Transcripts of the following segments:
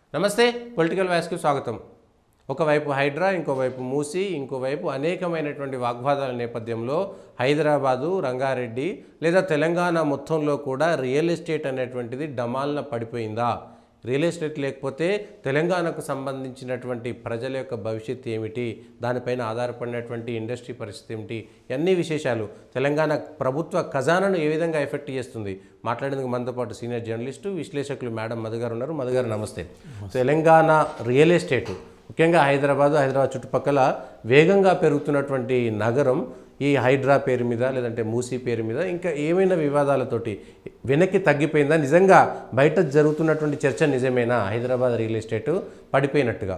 నమస్తే పొలిటికల్ వ్యాస్కి స్వాగతం ఒకవైపు హైడ్రా ఇంకోవైపు మూసి ఇంకోవైపు అనేకమైనటువంటి వాగ్వాదాల నేపథ్యంలో హైదరాబాదు రంగారెడ్డి లేదా తెలంగాణ మొత్తంలో కూడా రియల్ ఎస్టేట్ అనేటువంటిది డమాల్న పడిపోయిందా రియల్ ఎస్టేట్ లేకపోతే తెలంగాణకు సంబంధించినటువంటి ప్రజల యొక్క భవిష్యత్తు ఏమిటి దానిపైన ఆధారపడినటువంటి ఇండస్ట్రీ పరిస్థితి ఏమిటి అన్ని విశేషాలు తెలంగాణ ప్రభుత్వ ఖజానాను ఏ విధంగా ఎఫెక్ట్ చేస్తుంది మాట్లాడేందుకు మనతో పాటు సీనియర్ జర్నలిస్టు విశ్లేషకులు మేడం మధు గారు ఉన్నారు మధు గారు నమస్తే తెలంగాణ రియల్ ఎస్టేట్ ముఖ్యంగా హైదరాబాదు హైదరాబాద్ చుట్టుపక్కల వేగంగా పెరుగుతున్నటువంటి నగరం ఈ హైడ్రా పేరు మీద లేదంటే మూసీ పేరు మీద ఇంకా ఏమైనా వివాదాలతోటి వెనక్కి తగ్గిపోయిందా నిజంగా బయట జరుగుతున్నటువంటి చర్చ నిజమేనా హైదరాబాద్ రియల్ ఎస్టేట్ పడిపోయినట్టుగా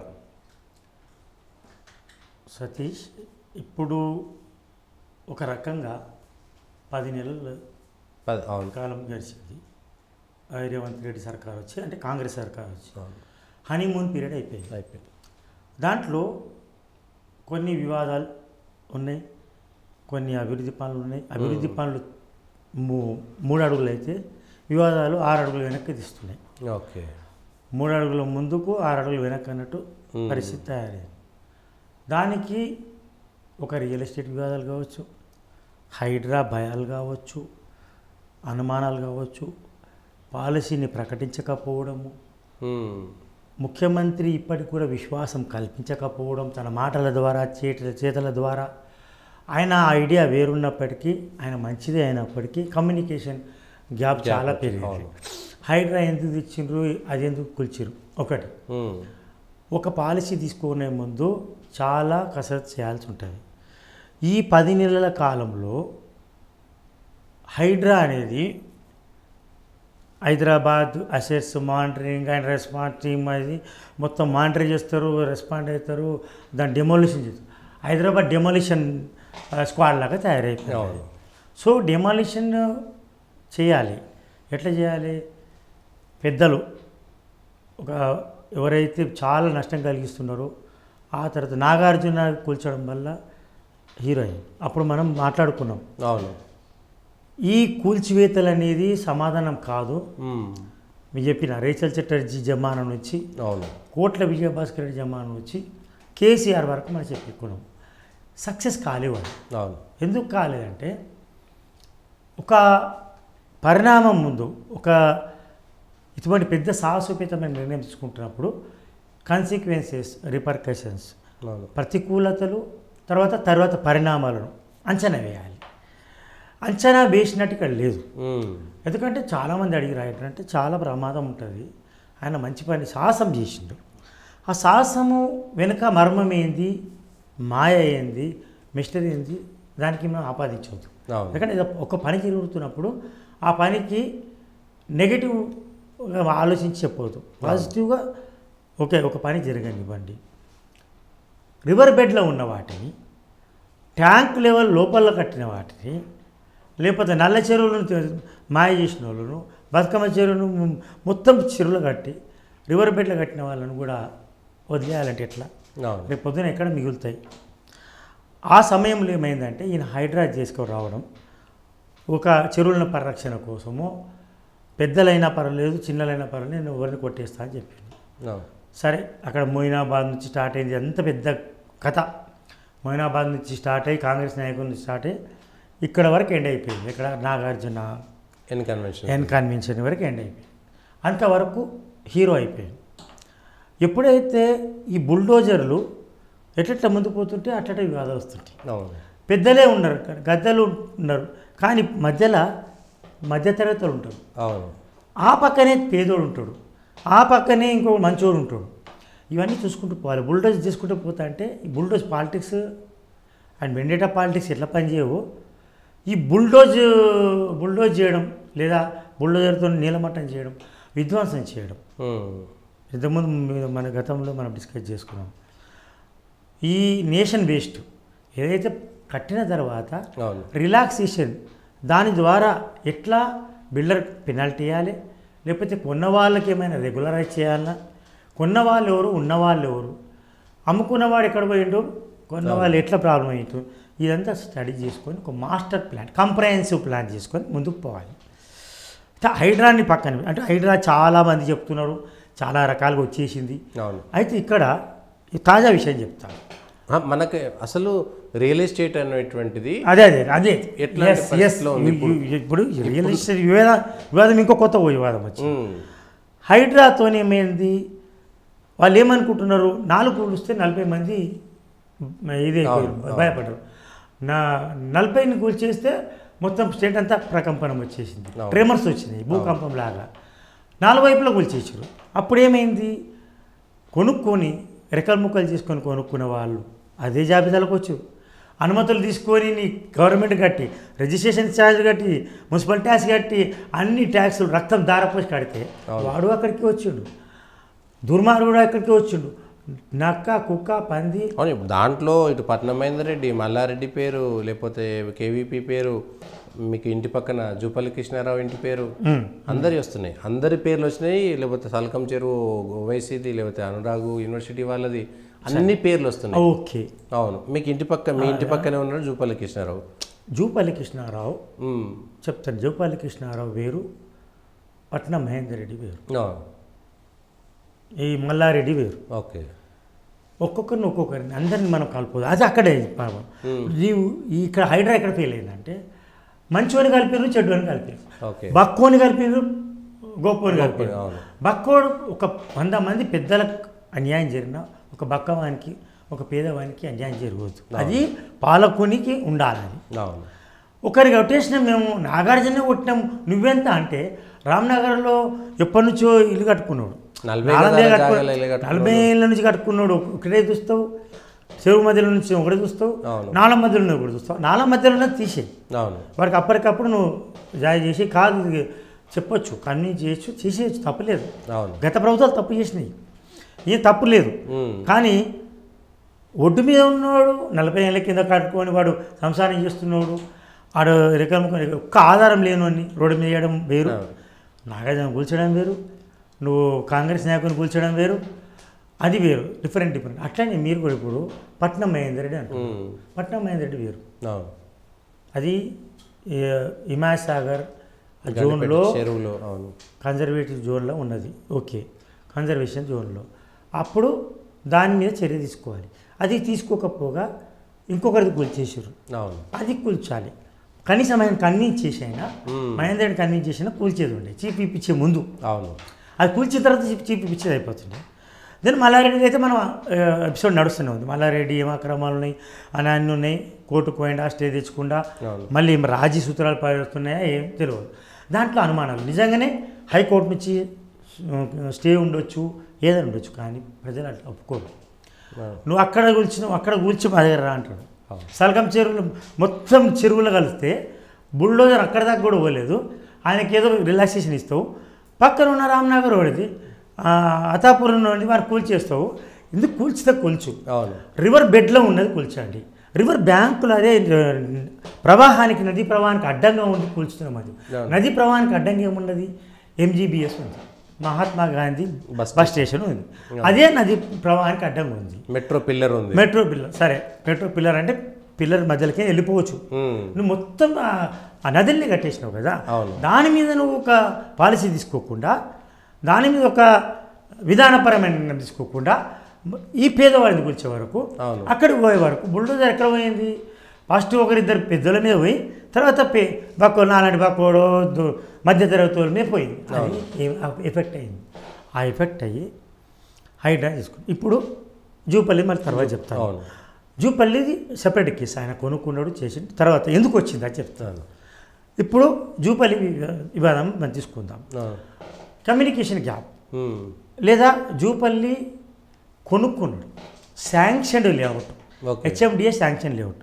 సతీష్ ఇప్పుడు ఒక రకంగా పది నెలల పద- అవును కాలం గడిచింది ఆ రేవంత్ రెడ్డి సర్కార్ వచ్చి అంటే కాంగ్రెస్ సర్కార్ వచ్చి అవును. హనీమూన్ పీరియడ్ అయిపోయింది అయిపోయింది దాంట్లో కొన్ని వివాదాలు ఉన్నాయి కొన్ని అభివృద్ధి పనులు ఉన్నాయి అభివృద్ధి పనులు మూ మూడు అడుగులు అయితే వివాదాలు ఆరు అడుగులు వెనక్కి తీస్తున్నాయి ఓకే మూడు అడుగుల ముందుకు ఆరు అడుగులు వెనక్కి అన్నట్టు పరిస్థితి తయారైంది దానికి ఒక రియల్ ఎస్టేట్ వివాదాలు కావచ్చు హైడ్రా భయాలు కావచ్చు అనుమానాలు కావచ్చు పాలసీని ప్రకటించకపోవడము హ్మ్. ముఖ్యమంత్రి ఇప్పటికి కూడా విశ్వాసం కల్పించకపోవడం తన మాటల ద్వారా చేతుల చేతల ద్వారా ఆయన ఐడియా వేరున్నప్పటికీ ఆయన మంచిదే అయినప్పటికీ కమ్యూనికేషన్ గ్యాప్ చాలా పెరిగింది హైడ్రా ఎందుకు తెచ్చిండ్రు అది ఎందుకు కూల్చిరు ఒకటి హ్మ్. ఒక పాలసీ తీసుకునే ముందు చాలా కసరత్తు చేయాల్సి ఉంటుంది ఈ పది నెలల కాలంలో హైడ్రా అనేది Hyderabad assets monitoring and response team అది మొత్తం మానిటర్ చేస్తారు రెస్పాండ్ అవుతారు దాన్ని డెమోలిషన్ చేస్తారు హైదరాబాద్ డెమోలిషన్ స్క్వాడ్ లాగా తయారైపోయింది అవును. సో డెమాలిషన్ చేయాలి ఎట్లా చేయాలి పెద్దలు ఒక ఎవరైతే చాలా నష్టం కలిగిస్తున్నారో ఆ తర్వాత నాగార్జున కూల్చడం వల్ల హీరోయిన్ అప్పుడు మనం మాట్లాడుకున్నాం అవును ఈ కూల్చివేతలు అనేది సమాధానం కాదు హ్మ్. మీరు చెప్పిన రేచల్ చటర్జీ జమానా నుంచి అవును కోట్ల విజయభాస్కర్ రెడ్డి జమానా నుంచి కేసీఆర్ వరకు మనం చెప్పుకున్నాం సక్సెస్ కాలేవాడు అవును ఎందుకు కాలేదంటే ఒక పరిణామం ముందు ఒక ఇటువంటి పెద్ద సాహసోపేతమైన నిర్ణయం తీసుకుంటున్నప్పుడు కాన్సిక్వెన్సెస్ రిపర్కషన్స్ అవును ప్రతికూలతలు తర్వాత తర్వాత పరిణామాలను అంచనా వేయాలి అంచనా వేసినట్టు ఇక్కడ లేదు హ్మ్. ఎందుకంటే చాలామంది అడిగి రాయటంటే చాలా ప్రమాదం ఉంటుంది ఆయన మంచి పని సాహసం చేసిండు ఆ సాహసము వెనుక మర్మం ఏంది మాయ ఏంది మిస్టరీ ఏంది దానికి మనం ఆపాదించవద్దు అవును ఎందుకంటే ఇది ఒక పని జరుగుతున్నప్పుడు ఆ పనికి నెగిటివ్గా ఆలోచించి చెప్పవద్దు పాజిటివ్గా ఓకే ఒక పని జరగనివ్వండి రివర్ బెడ్లో ఉన్న వాటిని ట్యాంక్ లెవెల్ లోపల కట్టిన వాటిని లేకపోతే నల్ల చెరువులను తె- మాయ చేసిన వాళ్ళను బతుకమ్మ చెరువును మొత్తం చెరువులు కట్టి రివర్ బెడ్లో కట్టిన వాళ్ళను కూడా వదిలేయాలంటే ఎట్లా అవును రేపు పొద్దున ఎక్కడ మిగులుతాయి ఆ సమయంలో ఏమైందంటే ఈయన హైడ్రా చేసుకొని రావడం ఒక చెరువుల పరిరక్షణ కోసము పెద్దలైనా పర్వాలేదు చిన్నలైనా పర్వాలేదు నేను ఎవరిని కొట్టేస్తా అని చెప్పింది అవును సరే అక్కడ మొయినాబాద్ నుంచి స్టార్ట్ అయింది అంత పెద్ద కథ మొయినాబాద్ నుంచి స్టార్ట్ అయ్యి కాంగ్రెస్ నాయకుల నుంచి స్టార్ట్ అయ్యి ఇక్కడ వరకు ఎండ్ అయిపోయింది ఇక్కడ Nagarjuna N convention N convention వరకు ఎండ్ అయిపోయింది అంతవరకు హీరో అయిపోయింది ఎప్పుడైతే ఈ బుల్డోజర్లు ఎట్లట్లా ముందు పోతుంటే అట్లట వివాదాలు వస్తుంటాయి అవును పెద్దలే ఉన్నారు గద్దలు ఉన్నారు కానీ మధ్యలో మధ్యతరగతులు ఉంటారు అవును ఆ పక్కనే పేదోడు ఉంటాడు ఆ పక్కనే ఇంకో మంచోడు ఉంటాడు ఇవన్నీ చూసుకుంటూ పోవాలి బుల్డోజ్ చేసుకుంటూ పోతా అంటే ఈ bulldoze politics and vendetta politics ఎట్లా పనిచేయవో ఈ బుల్డోజ్ బుల్డోజ్ చేయడం లేదా బుల్డోజర్తో నీలమట్టం చేయడం విధ్వంసం చేయడం హ్మ్. ఇంతకుముందు మీ- మన గతంలో మనం డిస్కస్ చేసుకున్నాం ఈ నేషన్ వేస్ట్ ఏదైతే కట్టిన తర్వాత అవును రిలాక్సేషన్ దాని ద్వారా ఎట్లా బిల్డర్ పెనాల్టీ ఇవ్వాలి లేకపోతే కొన్న వాళ్ళకి ఏమైనా రెగ్యులరైజ్ చేయాలన్నా కొన్న వాళ్ళు ఎవరు ఉన్నవాళ్ళు ఎవరు అమ్ముకున్నవాడు ఎక్కడ పోయిండు కొన్న వాళ్ళు ఎట్లా ప్రాబ్లం అయ్యిండు ఇదంతా స్టడీ చేసుకొని ఒక మాస్టర్ ప్లాన్ కంప్రహెన్సివ్ ప్లాన్ చేసుకొని ముందుకు పోవాలి ఇట్లా హైడ్రాని పక్కన అంటే హైడ్రా చాలామంది చెప్తున్నారు చాలా రకాలుగా వచ్చేసింది అవును అయితే ఇక్కడ ఈ తాజా విషయం చెప్తాను ఆ, మనకి అసలు రియల్ ఎస్టేట్ అనేటువంటిది అదే అదే అదే ఎట్లాంటి Yes, yes. పరిస్థితిలో ఉంది ఇ- ఇ- ఇప్పుడు రియల్ ఎస్టేట్ వివాదం వివాదం ఇంకో కొత్త ఓ వివాదం వచ్చింది ఉమ్, హైడ్రాతోని ఏమైంది వాళ్ళు ఏమనుకుంటున్నారు నాలుగు కూలిస్తే నలభై మంది ఇది అయిపోయారు, భయపడ్డారు నా నలభైని కూల్చేస్తే మొత్తం స్టేట్ అంతా ప్రకంపనం వచ్చేసింది అవును. ట్రెమర్స్ వచ్చినాయి భూకంపం లాగా నాలుగు వైపులా కూల్చేసారు అప్పుడు ఏమైంది కొనుక్కొని రెక్కలు ముక్కలు చేసుకొని కొనుక్కున్న వాళ్ళు అదే జాబితాలకు వచ్చు అనుమతులు తీసుకొని నీ గవర్నమెంట్ కట్టి రిజిస్ట్రేషన్ ఛార్జ్ కట్టి మున్సిపల్ ట్యాక్స్ కట్టి అన్ని ట్యాక్సులు రక్తం దారపోసి కడితే వాడు అక్కడికి వచ్చిండు దుర్మార్గుడు అక్కడికి వచ్చిండు నక్క కుక్క పంది అవును ఇప్పుడు దాంట్లో ఇటు పట్నం మహేందర్ రెడ్డి మల్లారెడ్డి పేరు లేకపోతే కేవీపీ పేరు మీకు ఇంటి పక్కన జూపల్లి కృష్ణారావు ఇంటి పేరు ఉమ్. అందరి వస్తున్నాయి అందరి పేర్లు వచ్చినాయి లేకపోతే సల్కం చెరువు ఓవైసీది లేకపోతే అనురాగు యూనివర్సిటీ వాళ్ళది అన్ని పేర్లు వస్తున్నాయి ఓకే అవును మీకు ఇంటి పక్క మీ ఇంటి పక్కనే ఉన్నాడు జూపల్లి కృష్ణారావు జూపల్లి కృష్ణారావు ఉమ్, చెప్తాను జూపల్లి కృష్ణారావు వేరు పట్నం మహేందర్ రెడ్డి వేరు అవును ఈ మల్లారెడ్డి వేరు ఓకే ఒక్కొక్కరిని ఒక్కొక్కరిని అందరిని మనం కలుపుకోదు అది అక్కడే పాపం నీవు ఈ ఇక్కడ హైడ్రా ఎక్కడ ఫెయిల్ అయిందంటే మంచివాని కలిపారు చెడ్డవాని కలిపారు ఓకే బక్కోని కలిపారు గొప్పని కలిపారు అవును బక్కోడు ఒక వంద మంది పెద్దలకు అన్యాయం జరిగిన ఒక బక్కవానికి ఒక పేదవానికి అన్యాయం జరగవచ్చు అది పాలకునికి ఉండాలి అది అవును ఒకరికి కొట్టేసిన మేము నాగార్జున కొట్టినాం నువ్వెంత అంటే రామ్నగర్లో ఎప్పటి నుంచో ఇల్లు కట్టుకున్నాడు నలభై నాలుగే గదాల కట్టుకో- జాగాలో ఇల్లు కట్టుకున్నాడు. నలభై ఏళ్ళ నుంచి కట్టుకున్నాడు ఒకటే చూస్తావు చెరువు మధ్యలో నుంచి ఒకటే చూస్తావు అవును. నాలుగు మధ్యలో ఉన్నది ఒకటి చూస్తావు నాలుగు మధ్యలో ఉన్నది తీసేయి అవును వాడికి అప్పటికప్పుడు నువ్వు జాయి చేసి కాదు ఇది చెప్పొచ్చు కన్విన్స్ చేయొచ్చు చేసేయచ్చు తప్పులేదు అవును గత ప్రభుత్వాలు తప్పు చేసినాయి ఏం తప్పు లేదు ఉమ్, కానీ ఒడ్డు మీద ఉన్నవాడు నలభై ఏళ్ళ కింద కట్టుకొని వాడు సంసారం చేస్తున్నాడు ఆడు రికమ్ ఒక్క ఆధారం లేనివాడిని రోడ్డు మీద వేయడం వేరు నాగార్జున కూల్చడం వేరు నువ్వు కాంగ్రెస్ నాయకుని కూల్చడం వేరు అది వేరు డిఫరెంట్ డిఫరెంట్ అట్లనే మీరు కూడా ఇప్పుడు పట్నం మహేందర్ రెడ్డి అంటారు ఉమ్, పట్నం మహేందర్ రెడ్డి వేరు అవును అది హిమాయత్ సాగర్ గండిపేట జోన్లో చెరువులో అవును కన్జర్వేటివ్ జోన్లో ఉన్నది ఓకే కన్జర్వేషన్ జోన్లో అప్పుడు దాని మీద చర్య తీసుకోవాలి అది తీసుకోకపోగా ఇంకొకరిది కూల్చేసారు అవును అది కూల్చాలి కనీసం ఆయన కన్విన్స్ చేసైనా మ్మ్. మహేంద్రుడిని కన్విన్స్ చేసినా కూల్చేది ఉండే చీప్ ఇప్పించే ముందు అవును అది కూల్చిన తర్వాత చీప్ చీప్ ఇప్పించేది అయిపోతుండే దెన్ మల్లారెడ్డి అయితే మనం ఎపిసోడ్ నడుస్తూనే ఉంది మల్లారెడ్డి ఏం అక్రమాలు ఉన్నాయి అని అన్నీ ఉన్నాయి కోర్టుకు పోయిండా స్టే తెచ్చకుండా అవును. మళ్ళీ ఏం రాజీ సూత్రాలు పడుతున్నాయా ఏం తెలియదు దాంట్లో అనుమానాలు నిజంగానే హైకోర్టు నుంచి ఆ, స్టే ఉండొచ్చు ఏదైనా ఉండొచ్చు కానీ ప్రజలు అట్లా ఒప్పుకోరు అవును. నువ్వు అక్కడ కూల్చినావు అక్కడ కూల్చి మా దగ్గర రా అంటాడు అవును. సలగం చెరువులు మొత్తం చెరువులు కలిస్తే బుల్డోజర్ అక్కడ దాకా కూడా పోలేదు ఆయనకి ఏదో రిలాక్సేషన్ ఇస్తావు పక్కన ఉన్న రామ్నగర్ వాడిది ఆ, అతాపురం నుండి వారు కూల్చేస్తావు ఎందుకు కూల్చితే కూల్చు అవును రివర్ బెడ్లో ఉన్నది కూల్చండి రివర్ బ్యాంకులో అదే ఆ, ప్రవాహానికి నదీ ప్రవాహానికి అడ్డంగా ఉంది కూల్చుతున్నాం అది అవును. నదీ ప్రవాహానికి అడ్డంగా ఏమున్నది ఎంజీబీఎస్ ఉంది Mahatma Gandhi bus bus station ఉంది అదే నది ప్రవాహానికి అడ్డంగా ఉంది మెట్రో పిల్లర్ ఉంది మెట్రో పిల్లర్ సరే మెట్రో పిల్లర్ అంటే పిల్లర్ మధ్యలోకి వెళ్ళిపోవచ్చు ఉమ్, నువ్వు మొత్తం ఆ- ఆ నదిని కట్టేసినావు కదా అవును. దాని మీద నువ్వు ఒక పాలసీ తీసుకోకుండా దాని మీద ఒక విధానపరమైన నిర్ణయం తీసుకోకుండా ఈ పేదవాడిని కూర్చే వరకు అవును. అక్కడికి పోయే వరకు బుల్డోజర్ ఎక్కడ పోయింది ఫస్ట్ ఒకరిద్దరు పెద్దల మీద పోయి తర్వాత పే బక్కో నాలాంటి బక్కోడో దు- మధ్య తరగతి వాళ్ళ మీద పోయింది అది ఏ- ఆ ఎఫెక్ట్ అయింది ఆ ఎఫెక్ట్ అయ్యి హైడ్రా తీసుకుని ఇప్పుడు జూపల్లి మళ్ళీ తర్వాత చెప్తాను అవును జూపల్లిది సెపరేట్ కేసు ఆయన కొనుక్కున్నాడు చేసి తర్వాత ఎందుకు వచ్చింది అది చెప్తాను అవును ఇప్పుడు జూపల్లి వివా- వివాదం మనం తీసుకుందాం అవును. కమ్యూనికేషన్ గ్యాప్ ఉమ్, లేదా జూపల్లి కొనుక్కున్నాడు sanctioned layout okay HMDA sanction layout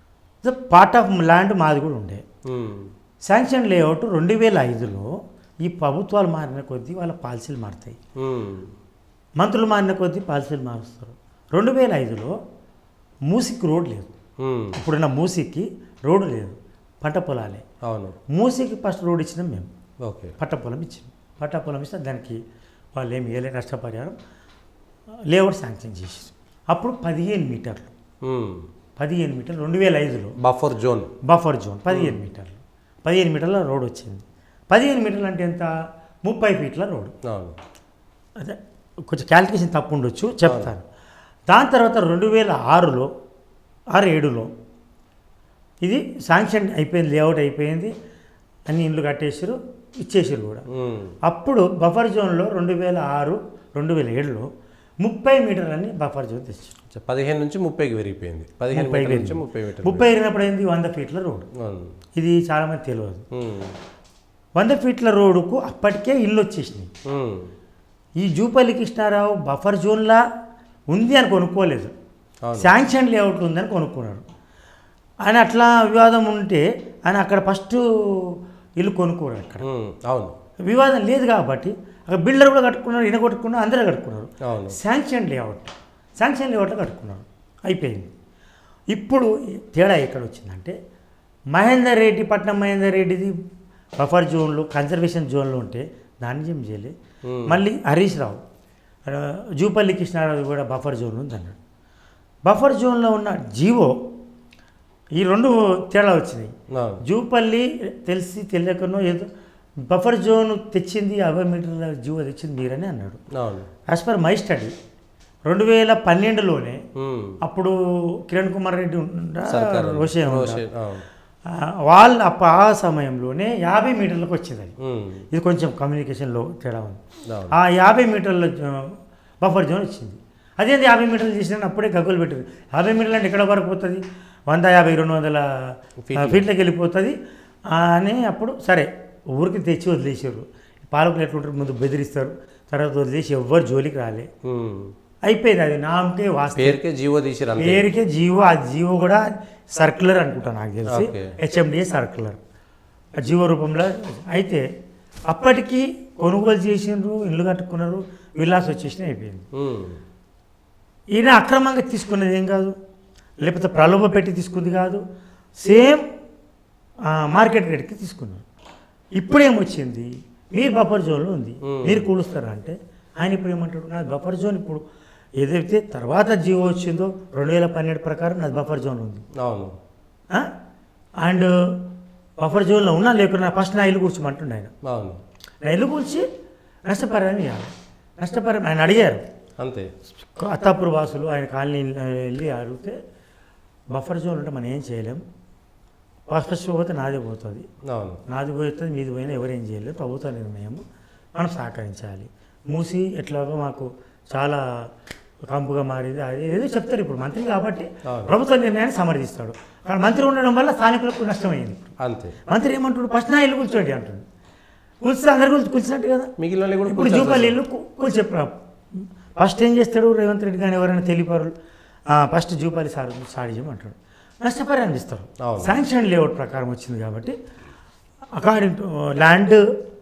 part of land మాది కూడా ఉండే ఉమ్, శాంక్షన్ లేఅవుట్ రెండు వేల ఐదులో ఈ ప్రభుత్వాలు మారిన కొద్దీ వాళ్ళ పాలసీలు మారుతాయి ఉమ్, మంత్రులు మారిన కొద్దీ పాలసీలు మారుస్తారు రెండు వేల ఐదులో మూసికి రోడ్ లేదు ఉమ్, ఇప్పుడున్న మూసికి రోడ్డు లేదు పంట పొలాలే అవును మూసికి ఫస్ట్ రోడ్ ఇచ్చినాం మేము ఓకే పట్ట పొలం ఇచ్చినాం పట్ట పొలం ఇస్తే దానికి వాళ్ళు ఏమి వేయలే నష్టపరిహారం లేఅవుట్ శాంక్షన్ చేసి అప్పుడు పదిహేను మీటర్లు ఉమ్, పదిహేను మీటర్లు రెండు వేల ఐదులో బఫర్ జోన్ బఫర్ జోన్ పదిహేను మీటర్లు పదిహేను మీటర్ల రోడ్ వచ్చింది పదిహేను మీటర్లు అంటే ఎంత ముప్పై ఫీట్ల రోడ్ అవును అదే కొంచెం క్యాలిక్యులేషన్ తప్పు ఉండొచ్చు చెప్తాను దాని తర్వాత రెండు వేల ఆరులో ఆరు ఏడులో ఇది శాంక్షన్ అయిపోయింది లేఅవుట్ అయిపోయింది అన్ని ఇండ్లు కట్టేసారు ఇచ్చేసారు కూడా ఉమ్, అప్పుడు బఫర్ జోన్లో రెండు వేల ఆరు రెండు వేల ఏడులో ముప్పై మీటర్లని బఫర్ జోన్ తెచ్చారు పదిహేను నుంచి ముప్పైకి పెరిగిపోయింది పదిహేను ముప్పై మీటర్ల నుంచి పెరిగింది. ముప్పై మీటర్లు ముప్పై ఎరిగినప్పుడు అయింది వంద ఫీట్ల రోడ్ అవును. ఇది చాలామంది తెలియదు ఉమ్, వంద ఫీట్ల రోడ్డుకు అప్పటికే ఇల్లు వచ్చేసినాయి ఉమ్, ఈ జూపల్లి కృష్ణారావు బఫర్ జోన్లా ఉంది అని కొనుక్కోలేదు అవును. శాంక్షన్ లేఅవుట్ ఉందని కొనుక్కున్నాడు ఆయన అట్లా వివాదం ఉంటే ఆయన అక్కడ ఫస్ట్ ఇల్లు కొనుక్కోరు అక్కడ ఉమ్, అవును వివాదం లేదు కాబట్టి అక్కడ బిల్డర్ కూడా కట్టుకున్నారు ఈయన కొట్టుకున్నారు అందరూ కట్టుకున్నారు అవును శాంక్షన్ లేఅవుట్ శాంక్షన్ లేఅవుట్లో కట్టుకున్నారు అయిపోయింది ఇప్పుడు తేడా ఎక్కడ వచ్చిందంటే మహేందర్ రెడ్డి పట్నం మహేందర్ రెడ్డిది బఫర్ జోన్లో కన్జర్వేషన్ జోన్లో ఉంటే దాన్ని ఏం చేయలే Hmm. మళ్ళీ హరీష్ రావు ఆ, జూపల్లి కృష్ణారావు కూడా బఫర్ జోన్ ఉంది అన్నాడు బఫర్ జోన్లో ఉన్న జీవో ఈ రెండు తేడా వచ్చినాయి అవును జూపల్లి తెలిసి తెలియకనో ఏదో బఫర్ జోన్ తెచ్చింది యాభై మీటర్ల జీవో తెచ్చింది మీరని అన్నాడు అవును యాజ్ పర్ మై స్టడీ రెండు వేల పన్నెండులోనే ఉమ్, అప్పుడు కిరణ్ కుమార్ రెడ్డి ఉండా, సర్కార్ రోషే ఉండా. రోషే, అవును ఆ, వాళ్ళు అప్ప ఆ సమయంలోనే యాభై మీటర్లకు వచ్చింది అది ఉమ్, ఇది కొంచెం కమ్యూనికేషన్లో తేడా ఉంది అవును ఆ యాభై మీటర్ల జో- బఫర్ జోన్ వచ్చింది అదేంటి యాభై మీటర్లు చేసిన అప్పుడే గగ్గులు పెట్టింది యాభై మీటర్లు అంటే ఎక్కడ వరకు పోతుంది వంద యాభై రెండు వందల ఫీట్లు. ఫీట్లకి వెళ్ళిపోతుంది ఆ, అని అప్పుడు సరే ఊరికి తెచ్చి వదిలేసారు పాలకులు ఎట్లుంటారు ముందు బెదిరిస్తారు తర్వాత వదిలేసి ఎవ్వరు జోలికి రాలే ఉమ్. అయిపోయింది అది నామకే వాస్తవం పేరుకే జీవో తీసిరు అంతే పేరుకే జీవో ఆ జీవో కూడా సర్క్యులర్ అనుకుంటా నాకు తెలిసి ఓకే. హెచ్ఎండిఏ సర్క్యులర్ ఆ జీవో రూపంలో అయితే అప్పటికి కొనుగోలు చేసిండ్రు ఇల్లు కట్టుకున్నారు విలాస్ వచ్చేసిన అయిపోయింది ఉమ్, ఈయన అక్రమంగా తీసుకున్నది ఏం కాదు లేకపోతే ప్రలోభ పెట్టి తీసుకుంది కాదు సేమ్ మార్కెట్ రేట్కి తీసుకున్నారు ఇప్పుడు ఏమొచ్చింది మీరు బఫర్ జోన్లో ఉంది Hmm. మీరు కూలుస్తారా అంటే ఆయన ఇప్పుడు ఏమంటాడు నాది బఫర్ జోన్ ఇప్పుడు ఏదైతే తర్వాత జియో వచ్చిందో రెండు వేల పన్నెండు ప్రకారం నాది బఫర్ జోన్ ఉంది అవును అండ్ బఫర్ జోన్లో ఉన్నా లేకున్నా ఫస్ట్ నా ఇల్లు కూర్చోమంటుండే ఆయన అవును నా ఇల్లు కూర్చి నష్టపరిహారం ఇవ్వాలి నష్టపరిహారం ఆయన అడిగారు అంతే అత్తాపూర్ వాసులు ఆయన కాలనీ వెళ్ళి అడిగితే బఫర్ జోన్ ఉంటే మనం ఏం చేయలేం ఫస్ట్ పోతే నాదే పోతుంది అవును నాది పోతుంది మీది పోయినా ఎవరేం చేయలేదు ప్రభుత్వ నిర్ణయం మనం సహకరించాలి మూసి ఎట్లాగో మాకు చాలా కంపుగా మారింది అది ఏదో చెప్తారు ఇప్పుడు మంత్రి కాబట్టి అవును. ప్రభుత్వ నిర్ణయాన్ని సమర్థిస్తాడు కానీ మంత్రి ఉండడం వల్ల స్థానికులకు నష్టమైంది అంతే మంత్రి ఏమంటాడు ఫస్ట్ నా ఇల్లు కూర్చోండి అంటుంది కూర్చుంటే అందరు కూర్చు కూర్చున్నట్టు కదా మిగిలిన వాళ్ళు కూడా ఇప్పుడు కూర్చోాల్సి జూపల్లి ఇల్లు కూర్చో ఫస్ట్ ఏం చేస్తాడు రేవంత్ రెడ్డి కానీ ఎవరైనా తెలియపారు ఫస్ట్ జూపల్లి సార్ స్టార్ట్ చేయమంటాడు నష్టపరిహారం ఇస్తారు అవును. శాంక్షన్ లేఅవుట్ ప్రకారం వచ్చింది కాబట్టి అకార్డింగ్ టు ల్యాండ్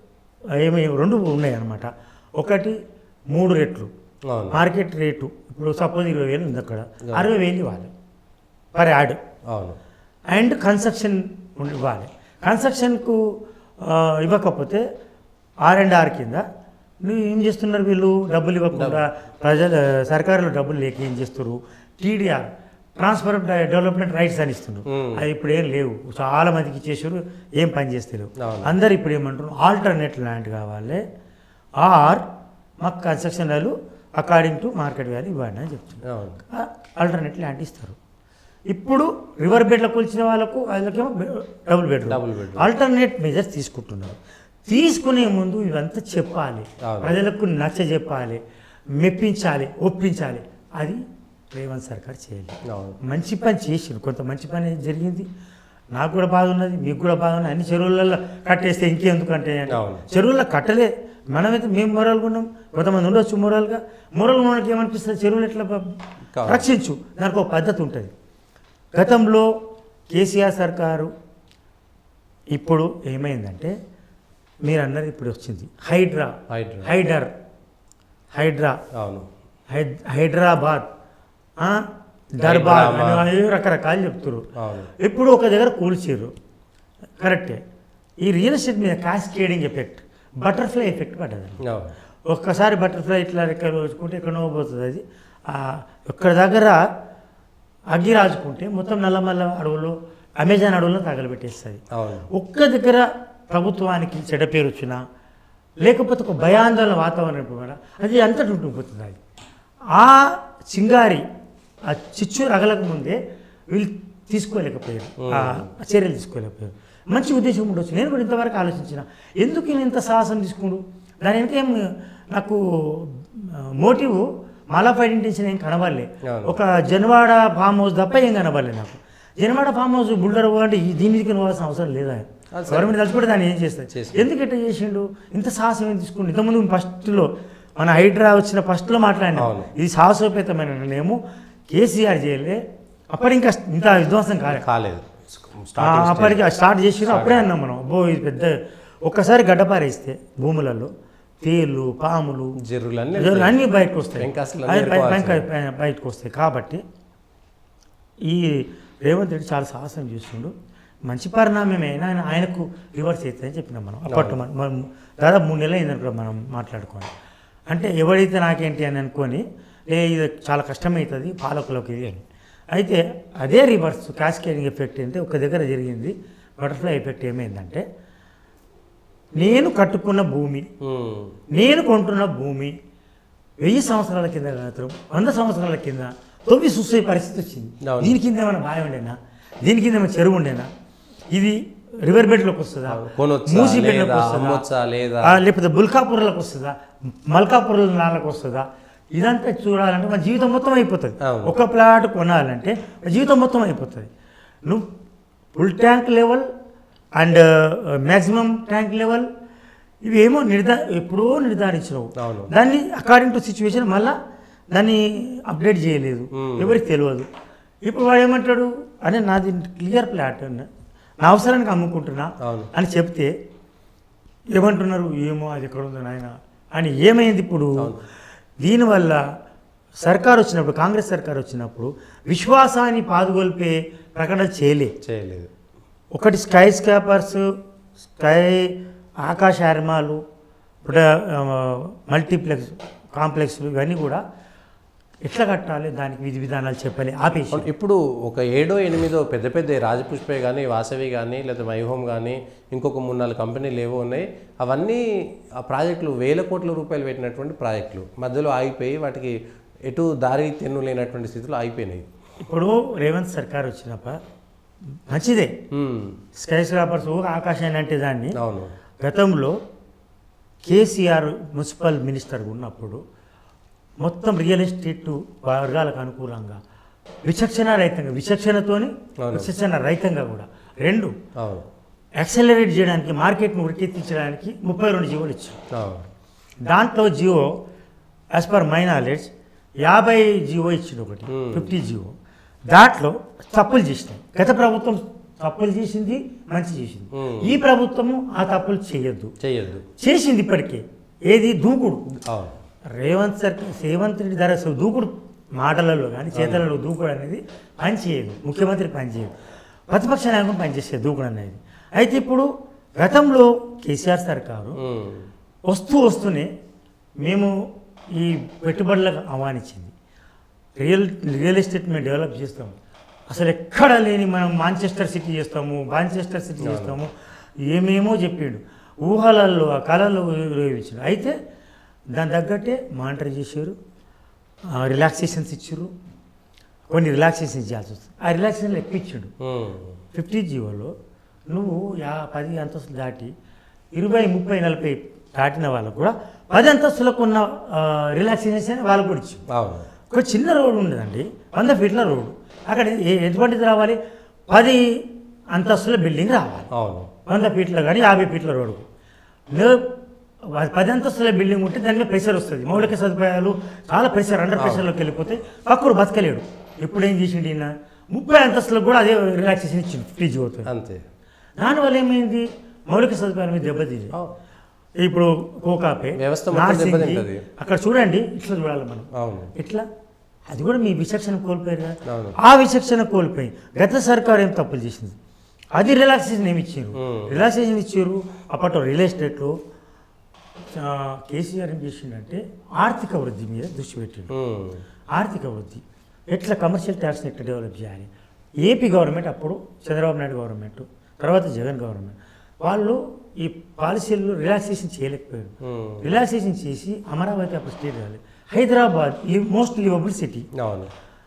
ఏమి రెండు ఉన్నాయి అన్నమాట ఒకటి మూడు రెట్లు అవును మార్కెట్ రేటు ఇప్పుడు సపోజ్ ఇరవై వేలు ఉంది అక్కడ అరవై వేలు ఇవ్వాలి పర్ యాడ్ అవును అండ్ కన్స్ట్రక్షన్ ఉండి- ఇవ్వాలి కన్స్ట్రక్షన్కు ఆ, ఇవ్వకపోతే ఆర్ అండ్ ఆర్ కింద నువ్వు ఏం చేస్తున్నారు వీళ్ళు డబ్బులు ఇవ్వకుండా ప్రజలు సర్కారులో డబ్బులు లేక ఏం చేస్తారు TDR transfer of development rights అని ఇస్తున్నారు Hmm. అది ఇప్పుడు ఏం లేవు చాలా మందికి ఇచ్చేసారు ఏం పని చేస్తలేవు అవును. అందరు ఇప్పుడు ఏమంటారు ఆల్టర్నేట్ ల్యాండ్ కావాలి ఆర్ మాకు construction value according to market value ఇవ్వండి అని చెప్తున్నారు అవును ఆల్టర్నేట్ ల్యాండ్ ఇస్తారు ఇప్పుడు రివర్ బెడ్లో కూల్చిన వాళ్ళకు వాళ్ళకేమో double bedroom double bedroom alternate measures తీసుకుంటున్నారు తీసుకునే ముందు ఇవంతా చెప్పాలి అవును. ప్రజలకు నచ్చ చెప్పాలి మెప్పించాలి ఒప్పించాలి అది రేవంత్ సర్కార్ చేయాలి అవును మంచి పని చేసిండు కొంత మంచి పని జరిగింది నాకు కూడా బాధ ఉన్నది మీకు కూడా బాధ ఉన్నది అన్ని చెరువులలో కట్టేస్తే ఇంకెందుకంటే అంటే అవును. చెరువుల్లో కట్టలే మనమైతే మేము మొరలుగా ఉన్నాం కొంతమంది ఉండొచ్చు మొరల్గా మొరల్ మనకి ఏమనిపిస్తుంది చెరువులు ఎట్లా ప- కాదు. రక్షించు దానికి ఒక పద్ధతి ఉంటుంది గతంలో కేసీఆర్ సర్కారు ఇప్పుడు ఏమైందంటే మీరు అన్నది ఇప్పుడు వచ్చింది హైడ్రా హైడ్రా. హైడర్ హైడ్రా అవును హైడ్ హైదరాబాద్ ఆ, దర్బార్ హైదరాబాద్. అని రకరకాలు చెప్తారు అవును ఇప్పుడు ఒక దగ్గర కూల్చారు కరెక్టే ఈ రియల్ ఎస్టేట్ మీద క్యాస్కేడింగ్ ఎఫెక్ట్ బటర్ఫ్లై ఎఫెక్ట్ పడ్డది అవును ఒక్కసారి బటర్ఫ్లై ఇట్లా రెక్కలు వచ్చుకుంటే ఎక్కడో పోతుంది అది ఆ, ఒక్క దగ్గర అగ్గి రాజుకుంటే మొత్తం నల్లమల్ల అడవులు అమెజాన్ అడవులను తగలబెట్టేస్తుంది అవును ఒక్క దగ్గర ప్రభుత్వానికి చెడ్డ పేరు వచ్చినా లేకపోతే ఒక భయాందోళన వాతావరణం కూడా అది అంతటి ఉంటుండిపోతుంది అది ఆ చింగారి ఆ చిచ్చు రగలకు ముందే వీళ్ళు తీసుకోలేకపోయారు ఆ చర్యలు తీసుకోలేకపోయారు మంచి ఉద్దేశం ఉండొచ్చు నేను కూడా ఇంతవరకు ఆలోచించిన ఎందుకు ఈయన ఇంత సాహసం తీసుకుండు దాని వెనక ఏం నాకు మోటివ్ మాలాఫైడ్ ఇంటెన్షన్ ఏం కనబడలే అవును. ఒక జనవాడ ఫామ్ హౌస్ తప్ప ఏం కనబడలే నాకు జనవాడ ఫామ్ హౌస్ బుల్డర్ అంటే ఈ దీని మీదకి పోవాల్సిన అవసరం లేదా అది సరే. గవర్నమెంట్ తలుచుకుంటే దాన్ని ఏం చేస్తుంది చేస్తుంది. ఎందుకు ఎట్లా చేసిండు ఇంత సాహసం ఏం తీసుకుండు ఇంతకుముందు ఫస్ట్లో మన హైడ్రా వచ్చిన ఫస్ట్లో మాట్లాడినా అవును. ఇది సాహసోపేతమైన నిర్ణయము కేసీఆర్ చేయలే అప్పటి ఇంకా ఇంత విధ్వంసం కాలే కాలేదు ఆ, స్టార్టింగ్ అప్పటికి స్టార్ట్ చేసినా అప్పుడే అన్నాం మనం అబ్బో ఇది పెద్ద ఒక్కసారి గడ్డపారేస్తే భూములలో తేలు పాములు జర్రులన్నీ జర్రులు అన్నీ బయటకు వస్తాయి వెంకాసులు అవి అన్నీ బయ- ఏరుకోవాల్సిందే. బయట- బయటకు వస్తాయి కాబట్టి ఈ రేవంత్ రెడ్డి చాలా సాహసం చేస్తుండు మంచి పరిణామమే ఆయన ఆయనకు రివర్స్ అవుతుందని చెప్పినాం మనం అప్పట్లో మనం మనం దాదాపు మూడు నెలలు అయింది అనుకో మనం మాట్లాడుకోండి అంటే ఎవడైతే నాకేంటి అని అనుకొని ఏ ఇది చాలా కష్టమవుతుంది పాలకులకు ఇది అని అయితే అదే రివర్స్ క్యాస్కేడింగ్ ఎఫెక్ట్ అంటే ఒక దగ్గర జరిగింది బటర్ఫ్లై ఎఫెక్ట్ ఏమైందంటే నేను కట్టుకున్న భూమి ఉమ్. నేను కొంటున్న భూమి వెయ్యి సంవత్సరాల కింద మాత్రం వంద సంవత్సరాల కింద తొమ్మిది చూసే పరిస్థితి వచ్చింది అవును. దీని కింద ఏమైనా బావి ఉండేనా దీని కింద ఏమైనా చెరువు ఉండేనా ఇది రివర్ బెడ్లోకి వస్తుందా కొనొచ్చా మూసీ బెడ్లోకి లేదా వస్తుందా అమ్మొచ్చా లేదా ఆ, లేకపోతే బుల్కాపురంలోకి వస్తుందా మల్కాపురం నాళ్ళకి వస్తుందా ఇదంతా చూడాలంటే మన జీవితం మొత్తం అయిపోతుంది అవును. ఒక ప్లాట్ కొనాలంటే మన జీవితం మొత్తం అయిపోతుంది నువ్వు full tank level and maximum tank level ఇవి ఏమో నిర్ధా ఎప్పుడో నిర్ధారించినవు అవును దాన్ని అకార్డింగ్ టు సిచ్యువేషన్ మళ్ళా దాన్ని అప్డేట్ చేయలేదు Hmm. ఎవరికి తెలియదు ఇప్పుడు వాడు ఏమంటాడు అనే నాది క్లియర్ ప్లాట్ అన్న నా అవసరానికి అమ్ముకుంటున్నా అవును అని చెప్తే ఏమంటున్నారు ఏమో అది ఎక్కడ ఉందో నాయన అని ఏమైంది ఇప్పుడు దీనివల్ల సర్కార్ వచ్చినప్పుడు కాంగ్రెస్ సర్కార్ వచ్చినప్పుడు విశ్వాసాన్ని పాదుగొల్పే ప్రకటన చేయలే చేయలేదు ఒకటి స్కై స్కాపర్స్ స్కై ఆకాశ ఆర్మాలు ఇప్పుడు మల్టీప్లెక్స్ కాంప్లెక్స్లు ఇవన్నీ కూడా ఎట్లా కట్టాలి దానికి విధి విధానాలు చెప్పాలి ఆపేసి ఇప్పుడు ఒక ఏడో ఎనిమిదో పెద్ద పెద్ద రాజపుష్పే కానీ వాసవి కానీ లేదా మైహోమ్ కానీ ఇంకొక మూడు నాలుగు కంపెనీలు ఏవో ఉన్నాయి అవన్నీ ఆ ప్రాజెక్టులు వేల కోట్ల రూపాయలు పెట్టినటువంటి ప్రాజెక్టులు మధ్యలో ఆగిపోయి వాటికి ఎటు దారి తెన్ను లేనటువంటి స్థితిలో ఆగిపోయినాయి ఇప్పుడు రేవంత్ సర్కార్ వచ్చినప్ప మంచిదే ఉమ్, స్కై స్క్రాపర్స్ ఆకాశాన్ని అంటే దాన్ని అవును గతంలో కేసీఆర్ మున్సిపల్ మినిస్టర్ ఉన్నప్పుడు మొత్తం రియల్ ఎస్టేట్ వర్గాలకు అనుకూలంగా విచక్షణ రహితంగా విచక్షణతోని అవును. విచక్షణ రహితంగా కూడా రెండు అవును యాక్సలరేట్ చేయడానికి మార్కెట్ను ఉరికెత్తించడానికి ముప్పై రెండు జీవోలు ఇచ్చారు అవును దాంట్లో GO as per my knowledge యాభై జియో ఇచ్చిండు ఒకటి Hmm. ఫిఫ్టీ జియో దాంట్లో తప్పులు చేసినాయి గత ప్రభుత్వం తప్పులు చేసింది మంచి చేసింది Hmm. ఈ ప్రభుత్వము ఆ తప్పులు చేయొద్దు చెయ్యొద్దు చేసింది ఇప్పటికే ఏది దూకుడు అవును రేవంత్ సర్ రేవంత్ రెడ్డి ధర అసలు దూకుడు మాటలలో కానీ చేతలలో దూకుడు అనేది పని చేయదు ముఖ్యమంత్రి పని చేయదు ప్రతిపక్ష నాయకుడు పనిచేసేది దూకుడు అనేది అయితే ఇప్పుడు గతంలో కేసీఆర్ సర్కారు ఉమ్, వస్తూ వస్తూనే మేము ఈ పెట్టుబడులకు ఆహ్వానించింది రియల్ రియల్ ఎస్టేట్ మేము డెవలప్ చేస్తాము అసలు ఎక్కడ లేని మనం మాంచెస్టర్ సిటీ చేస్తాము మాంచెస్టర్ సిటీ చేస్తాము ఏమేమో చెప్పిండు ఊహలలో ఆ కళలు ఉపయోగించాడు అయితే దాని తగ్గట్టే మానిటర్ చేశారు రిలాక్సేషన్స్ ఇచ్చారు కొన్ని రిలాక్సేషన్ చేయాల్సి వస్తుంది ఆ రిలాక్సేషన్లు ఎక్కిచ్చాడు ఉమ్, ఫిఫ్టీ జీవోలో నువ్వు యా పది అంతస్తులు దాటి ఇరవై ముప్పై నలభై దాటిన వాళ్ళకు కూడా పది అంతస్తులకు ఉన్న రిలాక్సేషన్ వాళ్ళకు కూడా ఇచ్చాం అవును ఒక చిన్న రోడ్డు ఉండదండి వంద ఫీట్ల రోడ్డు అక్కడ ఏ- ఎటువంటిది రావాలి పది అంతస్తుల బిల్డింగ్ రావాలి అవును వంద ఫీట్ల కానీ యాభై ఫీట్ల రోడ్డు లే- పది అంతస్తుల బిల్డింగ్ ఉంటే దాని మీద ప్రెషర్ వస్తుంది మౌలిక సదుపాయాలు చాలా ప్రెషర్ అండర్ ప్రెషర్లోకి వెళ్ళిపోతే పక్కడు బతకలేడు ఇప్పుడు ఏం చేసిండు ఈయన ముప్పై అంతస్తులకు కూడా అదే రిలాక్సేషన్ ఇచ్చింది ఫ్రిడ్జ్ పోతుంది అంతే దానివల్ల ఏమైంది మౌలిక సదుపాయాల మీద దెబ్బతింది అవును ఇప్పుడు కోకాపే వ్యవస్థ మొత్తం నార్సింగి, దెబ్బతింటది. అక్కడ చూడండి ఇట్లా చూడాలి మనం అవును ఇట్లా అది కూడా మీ విచక్షణ కోల్పోయారు కదా అవును. ఆ విచక్షణ కోల్పోయి గత సర్కారు ఏం తప్పులు చేసింది అది రిలాక్సేషన్ ఏమి ఇచ్చారు Hmm. రిలాక్సేషన్ ఇచ్చారు అప్పట్లో రియల్ ఎస్టేట్లో ఆ, కేసీఆర్ ఏం చేసిండంటే ఆర్థిక వృద్ధి మీద దృష్టి పెట్టిండు ఉమ్, ఆర్థిక వృద్ధి ఎట్లా కమర్షియల్ ట్యాక్స్ని ఎట్లా డెవలప్ చేయాలి ఏపీ గవర్నమెంట్ అప్పుడు చంద్రబాబు నాయుడు గవర్నమెంట్ తర్వాత జగన్ గవర్నమెంట్ వాళ్ళు ఈ పాలసీలు రిలాక్సేషన్ చేయలేకపోయారు ఉమ్, రిలాక్సేషన్ చేసి అమరావతి అప్పుడు స్టేట్ కావాలి హైదరాబాద్ మోస్ట్ లివబుల్ సిటీ అవును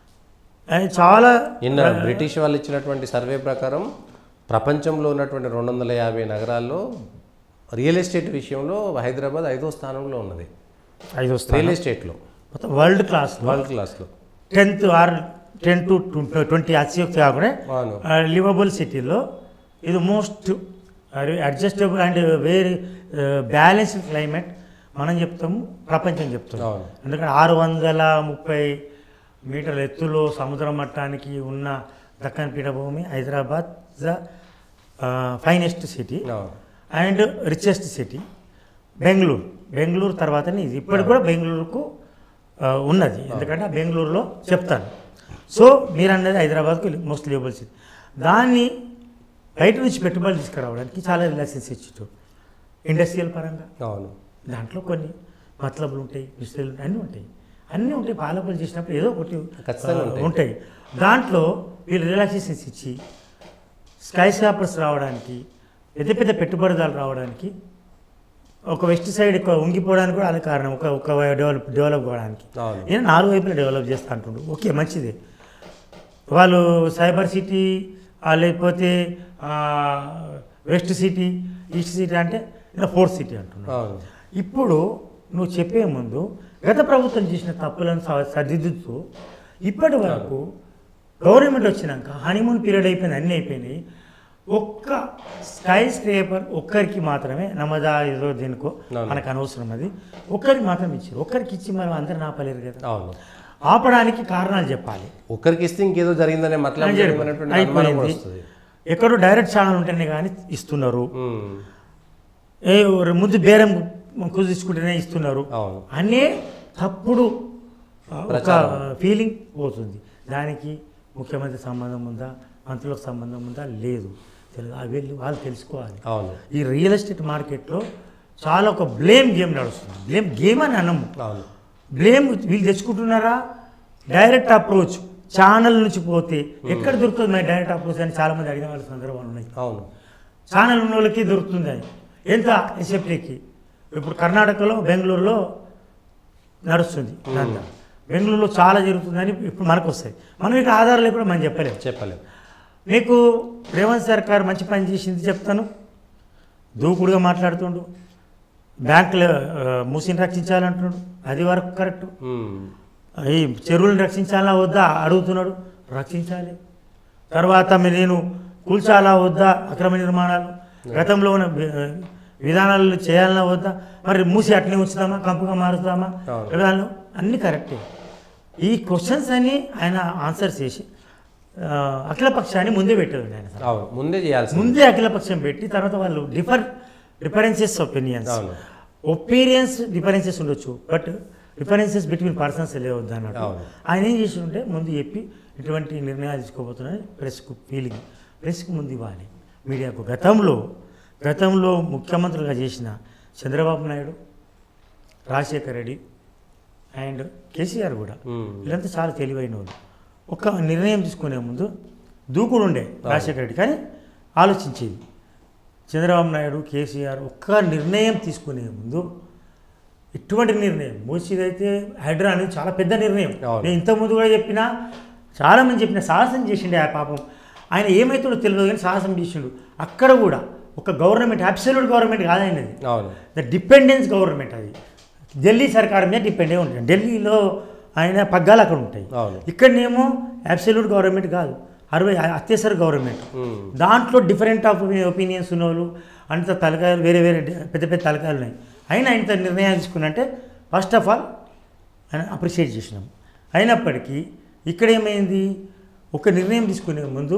చాలా నిన్న బ్రిటిష్ వాళ్ళు ఇచ్చినటువంటి సర్వే ప్రకారం ప్రపంచంలో ఉన్నటువంటి రెండు వందల యాభై నగరాల్లో రియల్ ఎస్టేట్ విషయంలో హైదరాబాద్ ఐదో స్థానంలో ఉన్నది ఐదు వస్తాయి రియల్ ఎస్టేట్లో మొత్తం వరల్డ్ క్లాస్ వరల్డ్ క్లాస్లో tenth or ten to twenty అతిశయోక్తి కాకుండా అవును లివబుల్ సిటీలో ఇది most adjustable and very balanced climate మనం చెప్తాము ప్రపంచం చెప్తాం అవును ఎందుకంటే ఆరు వందల ముప్పై మీటర్ల ఎత్తులో సముద్ర మట్టానికి ఉన్న దక్కన్ పీఠభూమి హైదరాబాద్ ద ఫైనెస్ట్ సిటీ అవును and richest city Bengaluru Bengaluru తర్వాతనే ఇది ఇప్పటికి కూడా బెంగళూరుకు ఆ, ఉన్నది ఎందుకంటే బెంగళూరులో చెప్తాను సో మీరు అన్నది హైదరాబాద్కు మోస్ట్ లివబుల్ సిటీ దాన్ని బయట నుంచి పెట్టుబడులు తీసుకురావడానికి చాలా రిలాక్సెన్స్ ఇచ్చు ఇండస్ట్రియల్ పరంగా అవును దాంట్లో కొన్ని మతలబులు ఉంటాయి మిస్టరీలు ఉంటాయి అన్నీ ఉంటాయి అన్నీ ఉంటాయి పాలకులు చేసినప్పుడు ఏదో ఒకటి ఖచ్చితంగా ఆ, ఉంటాయి. ఉంటాయి దాంట్లో వీళ్ళు రిలాక్సేషన్స్ ఇచ్చి స్కై స్క్రాపర్స్ రావడానికి పెద్ద పెద్ద పెట్టుబడిదారులు రావడానికి ఒక వెస్ట్ సైడ్ ఎక్కువ ఉంగిపోవడానికి కూడా అదే కారణం ఒక ఒక డెవలప్ డెవలప్ కావడానికి అవును నేను నాలుగు వైపులా డెవలప్ చేస్తా అంటుండు ఓకే మంచిదే వాళ్ళు సైబర్ సిటీ ఆ లేకపోతే ఆ, వెస్ట్ సిటీ ఈస్ట్ సిటీ అంటే ఇలా ఫోర్త్ సిటీ అంటున్నాడు అవును ఇప్పుడు నువ్వు చెప్పే ముందు గత ప్రభుత్వం చేసిన తప్పులను స- సరిదిద్దుతూ ఇప్పటి వరకు గవర్నమెంట్ వచ్చినాక హనీమూన్ పీరియడ్ అయిపోయింది అన్నీ అయిపోయినాయి ఒక్క స్కై స్క్రేపర్ ఒక్కరికి మాత్రమే నమదా ఏదో దేనికో అవును. మనకు అనవసరం అది ఒక్కరికి మాత్రం ఇచ్చారు ఒక్కరికి ఇచ్చి మనం అందరిని ఆపలేరు కదా అవును ఆపడానికి కారణాలు చెప్పాలి ఒక్కరికి ఇస్తే ఇంకేదో జరిగిందనే మతలం అని చెప్పి జరిగిందనేటువంటి అనుమానం కూడా అయిపోయింది వస్తుంది ఎక్కడో డైరెక్ట్ ఛానల్ ఉంటేనే కానీ ఇస్తున్నారు ఉమ్, ఏ ముందు బేరం కుదిర్చుకుంటేనే ఇస్తున్నారు అవును అనే తప్పుడు ఆ, ఒక ప్రచారం. ఫీలింగ్ పోతుంది దానికి ముఖ్యమంత్రి సంబంధం ఉందా మంత్రులకు సంబంధం ఉందా లేదు తెలియదు అవి వెళ్ళి వాళ్ళు తెలుసుకోవాలి అవును ఈ రియల్ ఎస్టేట్ మార్కెట్లో చాలా ఒక బ్లేమ్ గేమ్ నడుస్తుంది బ్లేమ్ గేమ్ అని అనము అవును బ్లేమ్ వీళ్ళు తెచ్చుకుంటున్నారా డైరెక్ట్ అప్రోచ్ ఛానల్ నుంచి పోతే ఎక్కడ దొరుకుతుంది మరి డైరెక్ట్ అప్రోచ్ అని చాలామంది అడిగిన వాళ్ళ సందర్భాలు ఉన్నాయి అవును ఛానల్ ఉన్న వాళ్ళకి దొరుకుతుంది అది ఎంత ఎస్ఎఫ్టీకి ఇప్పుడు కర్ణాటకలో బెంగళూరులో నడుస్తుంది దందా బెంగళూరులో చాలా జరుగుతుందని ఇప్పుడు మనకు వస్తాయి మనం ఇక్కడ ఆధారాలు కూడా మనం చెప్పలేము చెప్పలేము నీకు రేవంత్ సర్కార్ మంచి పని చేసింది చెప్తాను దూకుడుగా మాట్లాడుతుండు బ్యాంకులు ఆ, మూసిని రక్షించాలంటున్నాడు అది వరకు కరెక్ట్ ఉమ్, ఈ చెరువులను రక్షించాలా వద్దా అడుగుతున్నాడు రక్షించాలి తర్వాత మరి నేను కూల్చాలా వద్దా అక్రమ నిర్మాణాలు గతంలో ఉన్న వి- విధానాలు చేయాలన్నా వద్దా మరి మూసి అట్లే ఉంచుదామా కంపుగా మారుస్తామా అవును. విధానాలు అన్నీ కరెక్టే ఈ క్వశ్చన్స్ అని ఆయన ఆన్సర్ చేసి ఆ, అఖిలపక్షాన్ని ముందే పెట్టాడు ఆయన అవును ముందే చేయాల్సింది ముందే అఖిలపక్షం పెట్టి తర్వాత వాళ్ళు డిఫర్ డిఫరెన్సెస్ ఒపీనియన్స్ అవును ఒపీనియన్స్ డిఫరెన్సెస్ ఉండొచ్చు బట్ డిఫరెన్సెస్ బిట్వీన్ పర్సన్స్ లేవద్దు అన్నట్టు అవును. ఆయన ఏం చేసి ఉంటే ముందు చెప్పి ఇటువంటి నిర్ణయాలు తీసుకోబోతున్నాయి ప్రెస్కు ఫీలింగ్ ప్రెస్కు ముందు ఇవ్వాలి మీడియాకు గతంలో గతంలో ముఖ్యమంత్రులుగా చేసిన చంద్రబాబు నాయుడు రాజశేఖర్ రెడ్డి అండ్ కేసీఆర్ కూడా ఉమ్, వీళ్ళంతా చాలా తెలివైన వాళ్ళు ఒక నిర్ణయం తీసుకునే ముందు దూకుడు ఉండే రాజశేఖర రెడ్డి కానీ ఆలోచించేది చంద్రబాబు నాయుడు కేసీఆర్ ఒక్క నిర్ణయం తీసుకునే ముందు ఇటువంటి నిర్ణయం మూసిదైతే హైడ్రా అనేది చాలా పెద్ద నిర్ణయం అవును. నేను ఇంతకుముందు కూడా చెప్పినా చాలా మంది చెప్పిన సాహసం చేసిండే ఆ పాపం ఆయన ఏమవుతుందో తెలియదు కానీ సాహసం చేసిండు అక్కడ కూడా ఒక గవర్నమెంట్ అబ్సల్యూట్ గవర్నమెంట్ కాదైనది అవును ద డిపెండెన్స్ గవర్నమెంట్ అది ఢిల్లీ సర్కార్ మీద డిపెండ్ అయి ఉంటుంది ఢిల్లీలో ఆయన పగ్గాలు అక్కడ ఉంటాయి అవును ఇక్కడనేమో అబ్సల్యూట్ గవర్నమెంట్ కాదు అరవై అత్యవసర గవర్నమెంట్ ఉమ్, దాంట్లో డిఫరెంట్ ఆఫ్ ఒపీనియన్స్ ఉన్న వాళ్ళు అంత తలకాయలు వేరే వేరే డి- పెద్ద పెద్ద తలకాయలు ఉన్నాయి అయినా ఇంత నిర్ణయాలు తీసుకున్నంటే ఫస్ట్ ఆఫ్ ఆల్ ఆయన అప్రిషియేట్ చేసినాం అయినప్పటికీ ఇక్కడ ఏమైంది ఒక నిర్ణయం తీసుకునే ముందు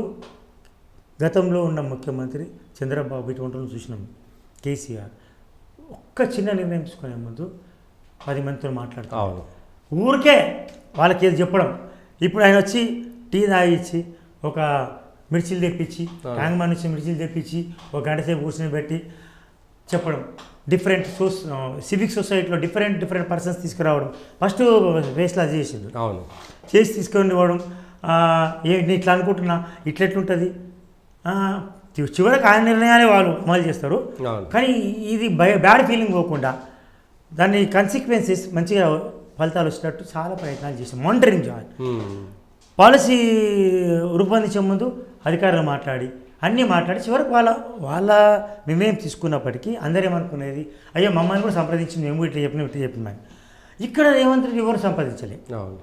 గతంలో ఉన్న ముఖ్యమంత్రి చంద్రబాబు ఇటువంటి వాళ్ళని చూసినాం కేసీఆర్ ఒక్క చిన్న నిర్ణయం తీసుకునే ముందు పది మందితో మాట్లాడతాం అవును ఊరికే వాళ్ళకి ఏది చెప్పడం ఇప్పుడు ఆయన వచ్చి టీ తాగిచ్చి ఒక మిర్చిలు తెప్పించి ట్యాంక్ బండ్ నుంచి మిర్చిలు తెప్పించి ఒక గంట సేపు కూర్చొని పెట్టి చెప్పడం డిఫరెంట్ సోస్ సివిక్ సొసైటీలో డిఫరెంట్ డిఫరెంట్ పర్సన్స్ తీసుకురావడం ఫస్ట్ వేస్లా చేసిండు అవును చేసి తీసుకొని పోవడం ఆ, ఏ నేను ఇట్లా అనుకుంటున్నా ఇట్లా ఎట్లుంటుంది ఆ, చి- చివరికి ఆ నిర్ణయాలే వాళ్ళు అమలు చేస్తారు అవును కానీ ఇది భయ బ్యాడ్ ఫీలింగ్ పోకుండా దాని కన్సిక్వెన్సెస్ మంచిగా ఫలితాలు వచ్చేటట్టు చాలా ప్రయత్నాలు చేసాం మానిటరింగ్ చేయాలి మ్మ్. పాలసీ రూపొందించే ముందు అధికారులు మాట్లాడి అన్నీ మాట్లాడి చివరికి వాళ్ళ వాళ్ళ నిర్ణయం తీసుకున్నప్పటికీ అందరూ ఏమనుకునేది అయ్యో మమ్మల్ని కూడా సంప్రదించి మేము ఇట్లా చెప్పిన ఇట్లా చెప్పినామని ఇక్కడ రేవంత్ రెడ్డి ఎవరు సంప్రదించలే అవును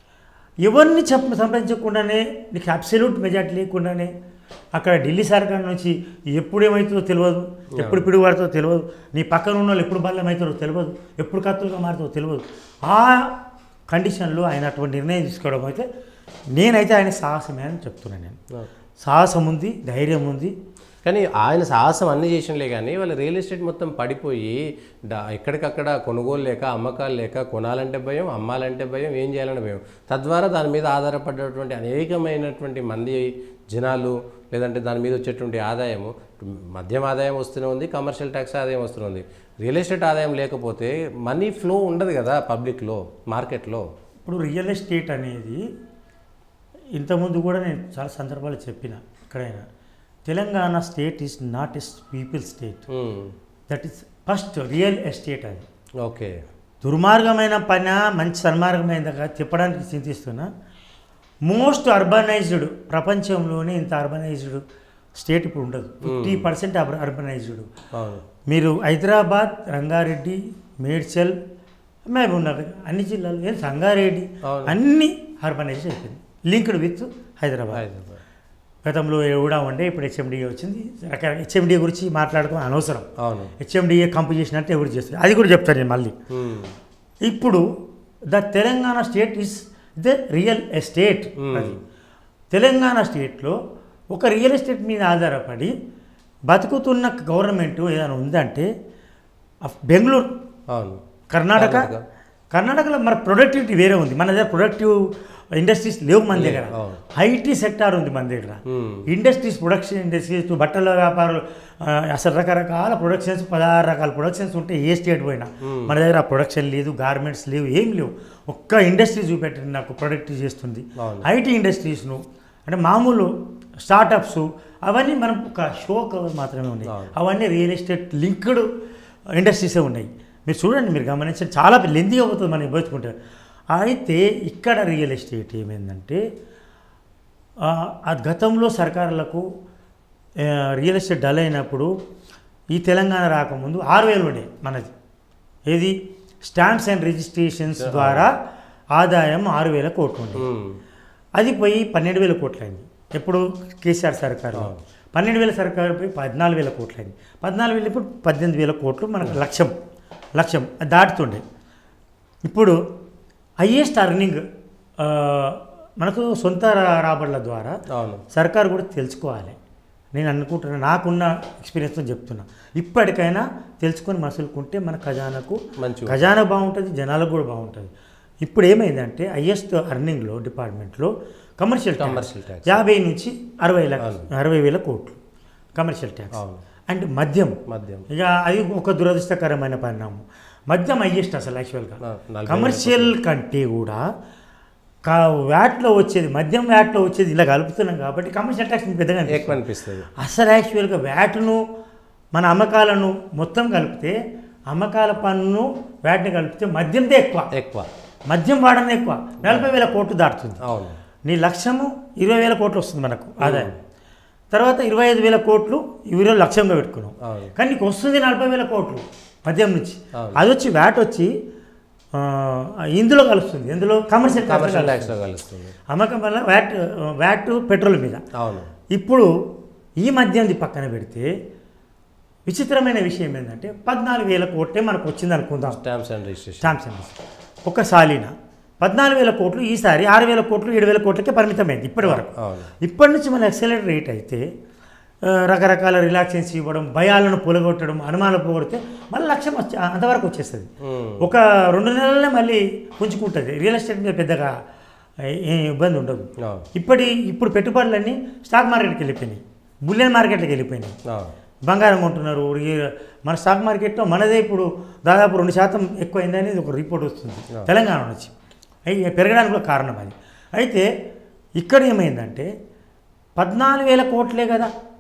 ఎవరిని చెప్ప సంప్రదించకుండానే నీకు అబ్సల్యూట్ మెజార్టీ లేకుండానే అక్కడ ఢిల్లీ సర్కార్ నుంచి ఎప్పుడు ఏమవుతుందో తెలియదు ఎప్పుడు పిడుగుపడుతుందో తెలియదు నీ పక్కన ఉన్న వాళ్ళు ఎప్పుడు బల్లం అవుతారో తెలియదు ఎప్పుడు కత్తులుగా మారుతుందో తెలియదు ఆ కండిషన్లో ఆయన అటువంటి నిర్ణయం తీసుకోవడం అయితే నేనైతే ఆయన సాహసమే అని చెప్తున్నాను నేను ఓకే. సాహసం ఉంది ధైర్యం ఉంది కానీ ఆయన సాహసం అన్ని చేసినలే కానీ వాళ్ళ రియల్ ఎస్టేట్ మొత్తం పడిపోయి డా- ఎక్కడికక్కడ కొనుగోలు లేక అమ్మకాలు లేక కొనాలంటే భయం అమ్మాలంటే భయం ఏం చేయాలని భయం తద్వారా దాని మీద ఆధారపడేటువంటి అనేకమైనటువంటి మంది జనాలు లేదంటే దాని మీద వచ్చేటువంటి ఆదాయము మద్యం ఆదాయం వస్తూనే ఉంది కమర్షియల్ ట్యాక్స్ ఆదాయం వస్తూనే ఉంది రియల్ ఎస్టేట్ ఆదాయం లేకపోతే మనీ ఫ్లో ఉండదు కదా పబ్లిక్లో మార్కెట్లో ఇప్పుడు రియల్ ఎస్టేట్ అనేది ఇంతకుముందు కూడా నేను చాలా సందర్భాలు చెప్పిన ఎక్కడైనా Telangana state is not as people state that is first real estate అది ఓకే దుర్మార్గమైన పని మంచి సన్మార్గమైనదిగా చెప్పడానికి చింతిస్తున్నా మోస్ట్ అర్బనైజ్డ్ ప్రపంచంలోనే ఇంత అర్బనైజ్డ్ స్టేట్ ఇప్పుడు ఉండదు ఫిఫ్టీ పర్సెంట్ అర్బనైజ్డ్ అవును మీరు హైదరాబాద్ రంగారెడ్డి మేడ్చల్ మహబూబ్ నగర్ అన్ని జిల్లాలు ఏం సంగారెడ్డి అవును. అన్ని అర్బనైజ్ అయిపోయింది లింక్డ్ విత్ హైదరాబాద్ హైదరాబాద్ గతంలో కూడా ఉండే ఇప్పుడు హెచ్ఎండిఏ వచ్చింది రకరకాల హెచ్ఎండిఏ గురించి మాట్లాడుకోవడం అనవసరం అవును హెచ్ఎండిఏ కంపు చేసినట్టు ఎవరు చేస్తారు అది కూడా చెప్తాను నేను మళ్ళీ మ్మ్. ఇప్పుడు the Telangana state is the real estate Hmm. అది తెలంగాణ స్టేట్లో ఒక రియల్ ఎస్టేట్ మీద ఆధారపడి బతుకుతున్న గవర్నమెంట్ ఏదైనా ఉందంటే అఫ్- బెంగళూరు అవును కర్ణాటక కర్ణాటక. కర్ణాటకలో మన ప్రొడక్టివిటీ వేరే ఉంది మన దగ్గర ప్రొడక్టివ్ ఇండస్ట్రీస్ లేవు మన దగ్గర అవును. ఐటీ సెక్టార్ ఉంది మన దగ్గర మ్మ్. ఇండస్ట్రీస్ ప్రొడక్షన్ ఇండస్ట్రీస్ బట్టల వ్యాపారాలు ఆ, అసలు రకరకాల ప్రొడక్షన్స్ పదహారు రకాల ప్రొడక్షన్స్ ఉంటే ఏ స్టేట్ పోయినా మన దగ్గర ఆ ప్రొడక్షన్ లేదు గార్మెంట్స్ లేవు ఏం లేవు ఒక్క ఇండస్ట్రీ చూపెట్టండి నాకు ప్రొడక్ట్ చేస్తుంది అవును. ఐటీ ఇండస్ట్రీస్ను అంటే మామూలు స్టార్టప్స్ అవన్నీ మనం ఒక షో కవర్ మాత్రమే ఉన్నాయి అవును. అవన్నీ రియల్ ఎస్టేట్ లింక్డ్ ఇండస్ట్రీసే ఉన్నాయి మీరు చూడండి మీరు గమనించండి చాలా లెందీగా అవుతుంది మనం పోల్చుకుంటే అయితే ఇక్కడ రియల్ ఎస్టేట్ ఏమైందంటే ఆ, ఆ గతంలో సర్కారులకు ఆ, రియల్ ఎస్టేట్ డల్ అయినప్పుడు ఈ తెలంగాణ రాకముందు ఆరు వేలు ఉండే మనది ఏది స్టాంప్స్ అండ్ రిజిస్ట్రేషన్స్ ద్వారా ఆదాయం ఆరు వేల కోట్లు ఉండే మ్మ్. అది పోయి పన్నెండు వేల కోట్లు అయింది ఎప్పుడు కేసీఆర్ సర్కారు పన్నెండు వేల సర్కారు పోయి పద్నాలుగు వేల కోట్లు అయింది పద్నాలుగు వేలు ఇప్పుడు పద్దెనిమిది వేల కోట్లు మనకు లక్ష్యం లక్ష్యం అది దాటుతుండే ఇప్పుడు హయ్యెస్ట్ అర్నింగ్ మనకు సొంత రా- రాబడుల ద్వారా అవును సర్కారు కూడా తెలుసుకోవాలి నేను అనుకుంటున్నా నాకున్న ఎక్స్పీరియన్స్తో చెప్తున్నా ఇప్పటికైనా తెలుసుకొని మసులుకుంటే మన ఖజానాకు మంచిగా ఖజానా బాగుంటుంది జనాలకు కూడా బాగుంటుంది ఇప్పుడు ఏమైందంటే హయ్యెస్ట్ అర్నింగ్లో డిపార్ట్మెంట్లో కమర్షియల్ ట్యాక్స్ కమర్షియల్ ట్యాక్స్ యాభై నుంచి అరవై లక్ష అరవై వేల కోట్లు కమర్షియల్ ట్యాక్స్ అవును అండ్ మద్యం మద్యం ఇక అది ఒక దురదృష్టకరమైన పరిణామం మద్యం హయ్యెస్ట్ అసలు యాక్చువల్గా నా- నలభై కమర్షియల్ కంటే కూడా కా వ్యాట్లో వచ్చేది మద్యం వ్యాట్లో వచ్చేది ఇలా కలుపుతున్నాం కాబట్టి కమర్షియల్ ట్యాక్స్ మీకు పెద్దగా అనిపిస్తుంది. ఎక్కువ అనిపిస్తుంది అసలు యాక్చువల్గా వ్యాట్ను మన అమ్మకాలను మొత్తం కలిపితే అమ్మకాల పన్ను వ్యాట్ని కలిపితే మద్యందే ఎక్కువ ఎక్కువ మద్యం వాడడం ఎక్కువ నలభై వేల కోట్లు దాటుతుంది అవును నీ లక్ష్యము ఇరవై వేల కోట్లు వస్తుంది మనకు ఆదాయం తర్వాత ఇరవై ఐదు వేల కోట్లు ఇరవై లక్ష్యంగా పెట్టుకున్నాం అవును కానీ నీకు వస్తుంది నలభై వేల కోట్లు మద్యం నుంచి అవును. అది వచ్చి వ్యాట్ వచ్చి ఆ, ఇందులో కలుస్తుంది ఇందులో కమర్షియల్ కమర్షియల్ ట్యాక్స్ ట్యాక్స్లో కలుస్తుంది అమ్మకం వల్ల వ్యాట్ వ్యాట్ పెట్రోల్ మీద అవును ఇప్పుడు ఈ మద్యంది పక్కన పెడితే విచిత్రమైన విషయం ఏంటంటే పద్నాలుగు వేల కోట్లే మనకు వచ్చింది అనుకుందాం stamps and registration stamps and ఒక సాలిన పద్నాలుగు వేల కోట్లు ఈసారి ఆరు వేల కోట్లు ఏడు వేల కోట్లకే పరిమితమైంది ఇప్పటి వరకు అవును ఇప్పటి నుంచి మన ఎక్సలెంట్ రేట్ అయితే ఆ, రకరకాల రిలాక్సెన్స్ ఇవ్వడం భయాలను పొలగొట్టడం అనుమానాలు పోగొడితే మళ్ళీ లక్ష్యం వచ్చే అంతవరకు వచ్చేస్తుంది మ్మ్. ఒక రెండు నెలలనే మళ్ళీ పుంజుకుంటుంది రియల్ ఎస్టేట్ మీద పెద్దగా ఏ ఇబ్బంది ఉండదు అవును ఇప్పటి ఇప్పుడు పెట్టుబడులన్నీ స్టాక్ మార్కెట్కి వెళ్ళిపోయినాయి బులియన్ మార్కెట్కి వెళ్ళిపోయినాయి అవును బంగారం కొంటున్నారు ఈ మన స్టాక్ మార్కెట్లో మనదే ఇప్పుడు దాదాపు రెండు శాతం ఎక్కువైంది అనేది ఒక రిపోర్ట్ వస్తుంది తెలంగాణ నుంచి అయి పెరగడానికి కూడా కారణం అది అయితే ఇక్కడ ఏమైందంటే పద్నాలుగు వేల కోట్లే కదా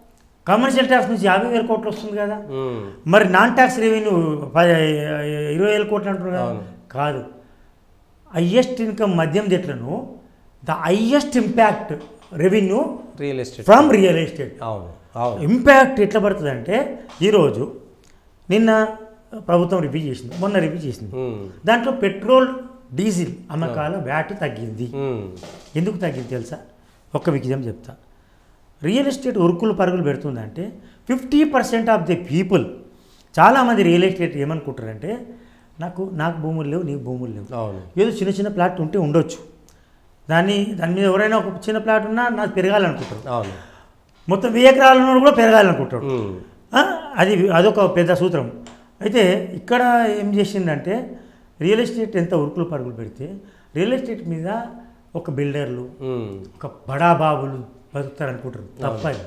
కమర్షియల్ ట్యాక్స్ నుంచి యాభై వేల కోట్లు వస్తుంది కదా ఉమ్, మరి నాన్ ట్యాక్స్ రెవెన్యూ ప- ఇరవై వేల కోట్లు అంటున్నారు కదా అవును. కాదు హయ్యెస్ట్ ఇన్కమ్ మద్యం చెట్లను the highest impact revenue real estate from real estate అవును అవును ఇంపాక్ట్ ఎట్లా పడుతుంది అంటే ఈరోజు నిన్న ప్రభుత్వం రివ్యూ చేసింది మొన్న రివ్యూ చేసింది ఉమ్, దాంట్లో పెట్రోల్ డీజిల్ అమ్మకాల వ్యాట్ తగ్గింది ఉమ్, ఎందుకు తగ్గింది తెలుసా ఒక్క విషయం చెప్తా రియల్ ఎస్టేట్ ఉరుకులు పరుగులు పెడుతుందంటే fifty percent of the people చాలామంది రియల్ ఎస్టేట్ ఏమనుకుంటారంటే నాకు నాకు భూములు లేవు నీకు భూములు లేవు అవును ఏదో చిన్న చిన్న ప్లాట్ ఉంటే ఉండొచ్చు దాన్ని దాని మీద ఎవరైనా ఒక చిన్న ప్లాట్ ఉన్నా నాకు పెరగాలనుకుంటారు అవును మొత్తం వెయ్యి ఎకరాలు ఉన్నవాడు కూడా పెరగాలనుకుంటాడు ఉమ్, ఆ, అది అదొక పెద్ద సూత్రం అయితే ఇక్కడ ఏం చేసిందంటే రియల్ ఎస్టేట్ ఎంత ఉరుకులు పరుగులు పెడితే రియల్ ఎస్టేట్ మీద ఒక బిల్డర్లు ఉమ్, ఒక బడాబాబులు బతుకుతారు అనుకుంటారు తప్ప ఇది.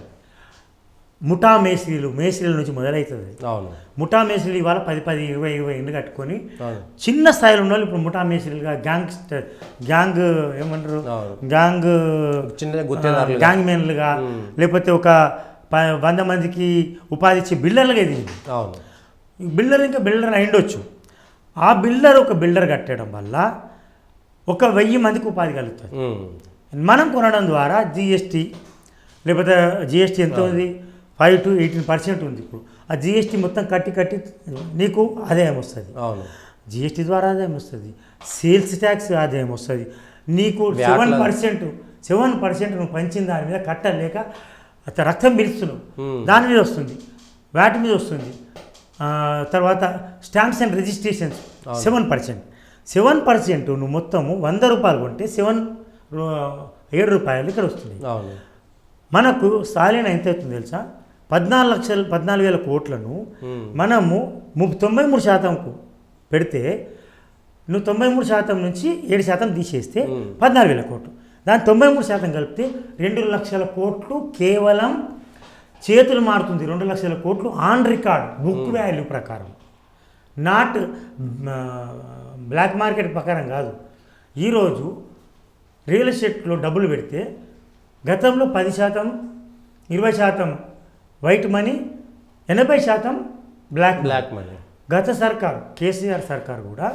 ముఠా మేస్త్రీలు మేస్త్రీల నుంచి మొదలవుతుంది అవును ముఠా మేస్త్రీలు ఇవాళ పది పది ఇరవై ఇరవై ఇండ్లు కట్టుకొని అవును చిన్న స్థాయిలో ఉన్న వాళ్ళు ఇప్పుడు ముఠా మేస్త్రీలుగా గ్యాంగ్ గ్యాంగ్ ఏమంటారు అవును. గ్యాంగ్ చిన్న గుత్తేదారులు గ్యాంగ్ మెన్లుగా లేకపోతే ఒక ప- వంద మందికి ఉపాధి ఇచ్చే బిల్డర్లుగా ఎదిగింది అవును ఈ బిల్డర్ ఇంకా బిల్డర్ అయిండొచ్చు ఆ బిల్డర్ ఒక బిల్డర్ కట్టడం వల్ల ఒక వెయ్యి మందికి ఉపాధి కలుగుతుంది ఉమ్, మనం కొనడం ద్వారా జిఎస్టీ లేకపోతే జిఎస్టీ ఎంత ఉంది ఫైవ్ టు ఎయిటీన్ పర్సెంట్ ఉంది ఇప్పుడు ఆ జిఎస్టీ మొత్తం కట్టి కట్టి నీకు ఆదాయం వస్తుంది అవును జిఎస్టీ ద్వారా ఆదాయం వస్తుంది సేల్స్ ట్యాక్స్ ఆదాయం వస్తుంది నీకు వ్యాట్ల- సెవెన్ పర్సెంట్ సెవెన్ పర్సెంట్ నువ్వు పంచిన దాని మీద కట్టలేక అత రక్తం పిలుస్తున్నావు Hmm. దాని మీద వస్తుంది వాటి మీద వస్తుంది ఆ, తర్వాత stamps and registrations seven percent seven percent నువ్వు మొత్తము వంద రూపాయలు కొంటే సెవెన్ ఏడు రూపాయలు ఇక్కడ వస్తుంది అవును మనకు సాలీన ఎంత అవుతుంది తెలుసా పద్నాలుగు లక్షల పద్నాలుగు వేల కోట్లను ఉమ్, మనము ము తొంభై మూడు శాతంకు పెడితే నువ్వు తొంభై మూడు శాతం నుంచి ఏడు శాతం తీసేస్తే Hmm. పద్నాలుగు వేల కోట్లు దాని తొంభై మూడు శాతం కలిపితే రెండు లక్షల కోట్లు కేవలం చేతులు మారుతుంది రెండు లక్షల కోట్లు ఆన్ రికార్డ్ బుక్ వాల్యూ ప్రకారం నాట్ బ్లాక్ మార్కెట్ ప్రకారం కాదు ఈరోజు రియల్ ఎస్టేట్లో డబ్బులు పెడితే గతంలో పది శాతం ఇరవై శాతం వైట్ మనీ ఎనభై శాతం బ్లాక్ మనీ. బ్లాక్ మనీ గత సర్కార్ కేసీఆర్ సర్కార్ కూడా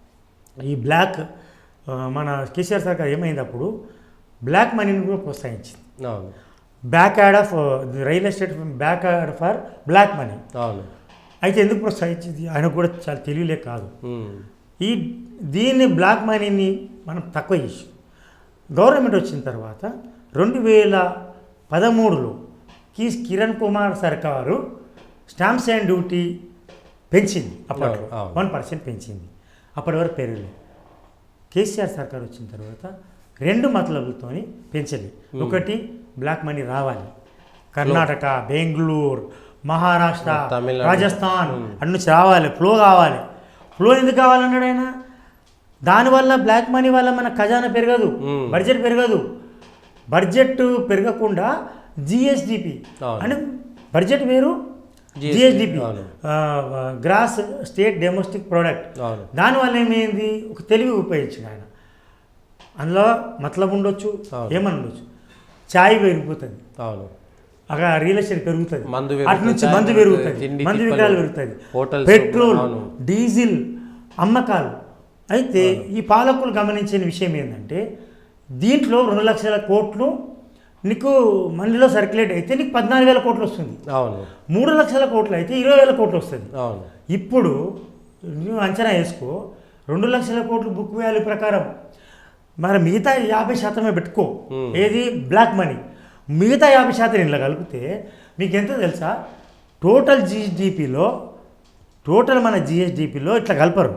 ఈ బ్లాక్ ఆ, మన కేసీఆర్ సర్కార్ ఏమైంది అప్పుడు బ్లాక్ మనీని కూడా ప్రోత్సహించింది అవును back yard of real estate back yard for black money అవును అయితే ఎందుకు ప్రోత్సహించింది ఆయన కూడా చాలా తెలివిలే కాదు ఉమ్, ఈ దీన్ని బ్లాక్ మనీని మనం తక్కువ చేసి గవర్నమెంట్ వచ్చిన తర్వాత రెండు వేల పదమూడులో కి కిరణ్ కుమార్ సర్కారు స్టాంప్స్ అండ్ డ్యూటీ పెంచింది అప్పట్లో అవును, అవును. వన్ పర్సెంట్ పెంచింది అప్పటి వరకు పెరగలేదు కేసీఆర్ సర్కార్ వచ్చిన తర్వాత రెండు మతలబులతోని పెంచలే ఒకటి బ్లాక్ మనీ రావాలి కర్ణాటక బెంగళూరు మహారాష్ట్ర తమిళనాడు. రాజస్థాన్ అన్ని నుంచి రావాలి ఫ్లో కావాలి ఫ్లో ఎందుకు కావాలన్నాడు ఆయన దానివల్ల బ్లాక్ మనీ వల్ల మన ఖజానా పెరగదు Hmm. బడ్జెట్ పెరగదు బడ్జెట్ పెరగకుండా జిఎస్డిపి అవును. అంటే బడ్జెట్ వేరు GSDP, జిఎస్డిపి అవును. గ్రాస్ స్టేట్ డొమెస్టిక్ ప్రోడక్ట్ అవును దానివల్ల ఏమైంది ఒక తెలివి ఉపయోగించింది ఆయన అందులో మతలబ్ ఉండొచ్చు అవును. ఏమని ఉండొచ్చు ఛాయ్ పెరిగిపోతుంది అవును అక్కడ రియల్ ఎస్టేట్ పెరుగుతుంది మందు అటు పెరుగుతుంది, నుంచి చాయ్ మందు పెరుగుతుంది, పెరుగుతుంది తిండి మందు తిప్పలు, విగ్రహాలు పెరుగుతుంది హోటల్స్, పెట్రోల్ అవును. డీజిల్ అమ్మకాలు అయితే ఈ పాలకులు గమనించిన విషయం ఏంటంటే దీంట్లో రెండు లక్షల కోట్లు నీకు మనీలో సర్క్యులేట్ అయితే నీకు పద్నాలుగు వేల కోట్లు వస్తుంది అవును మూడు లక్షల కోట్లు అయితే ఇరవై వేల కోట్లు వస్తుంది అవును ఇప్పుడు నువ్వు అంచనా వేసుకో రెండు లక్షల కోట్లు బుక్ వాల్యూ ప్రకారం మరి మిగతా యాభై శాతమే పెట్టుకో Hmm. ఏది బ్లాక్ మనీ మిగతా యాభై శాతం ఇంట్లో కలిపితే మీకు ఎంత తెలుసా టోటల్ జిఎస్డిపిలో టోటల్ మన జిఎస్డిపిలో ఇట్లా కలపరు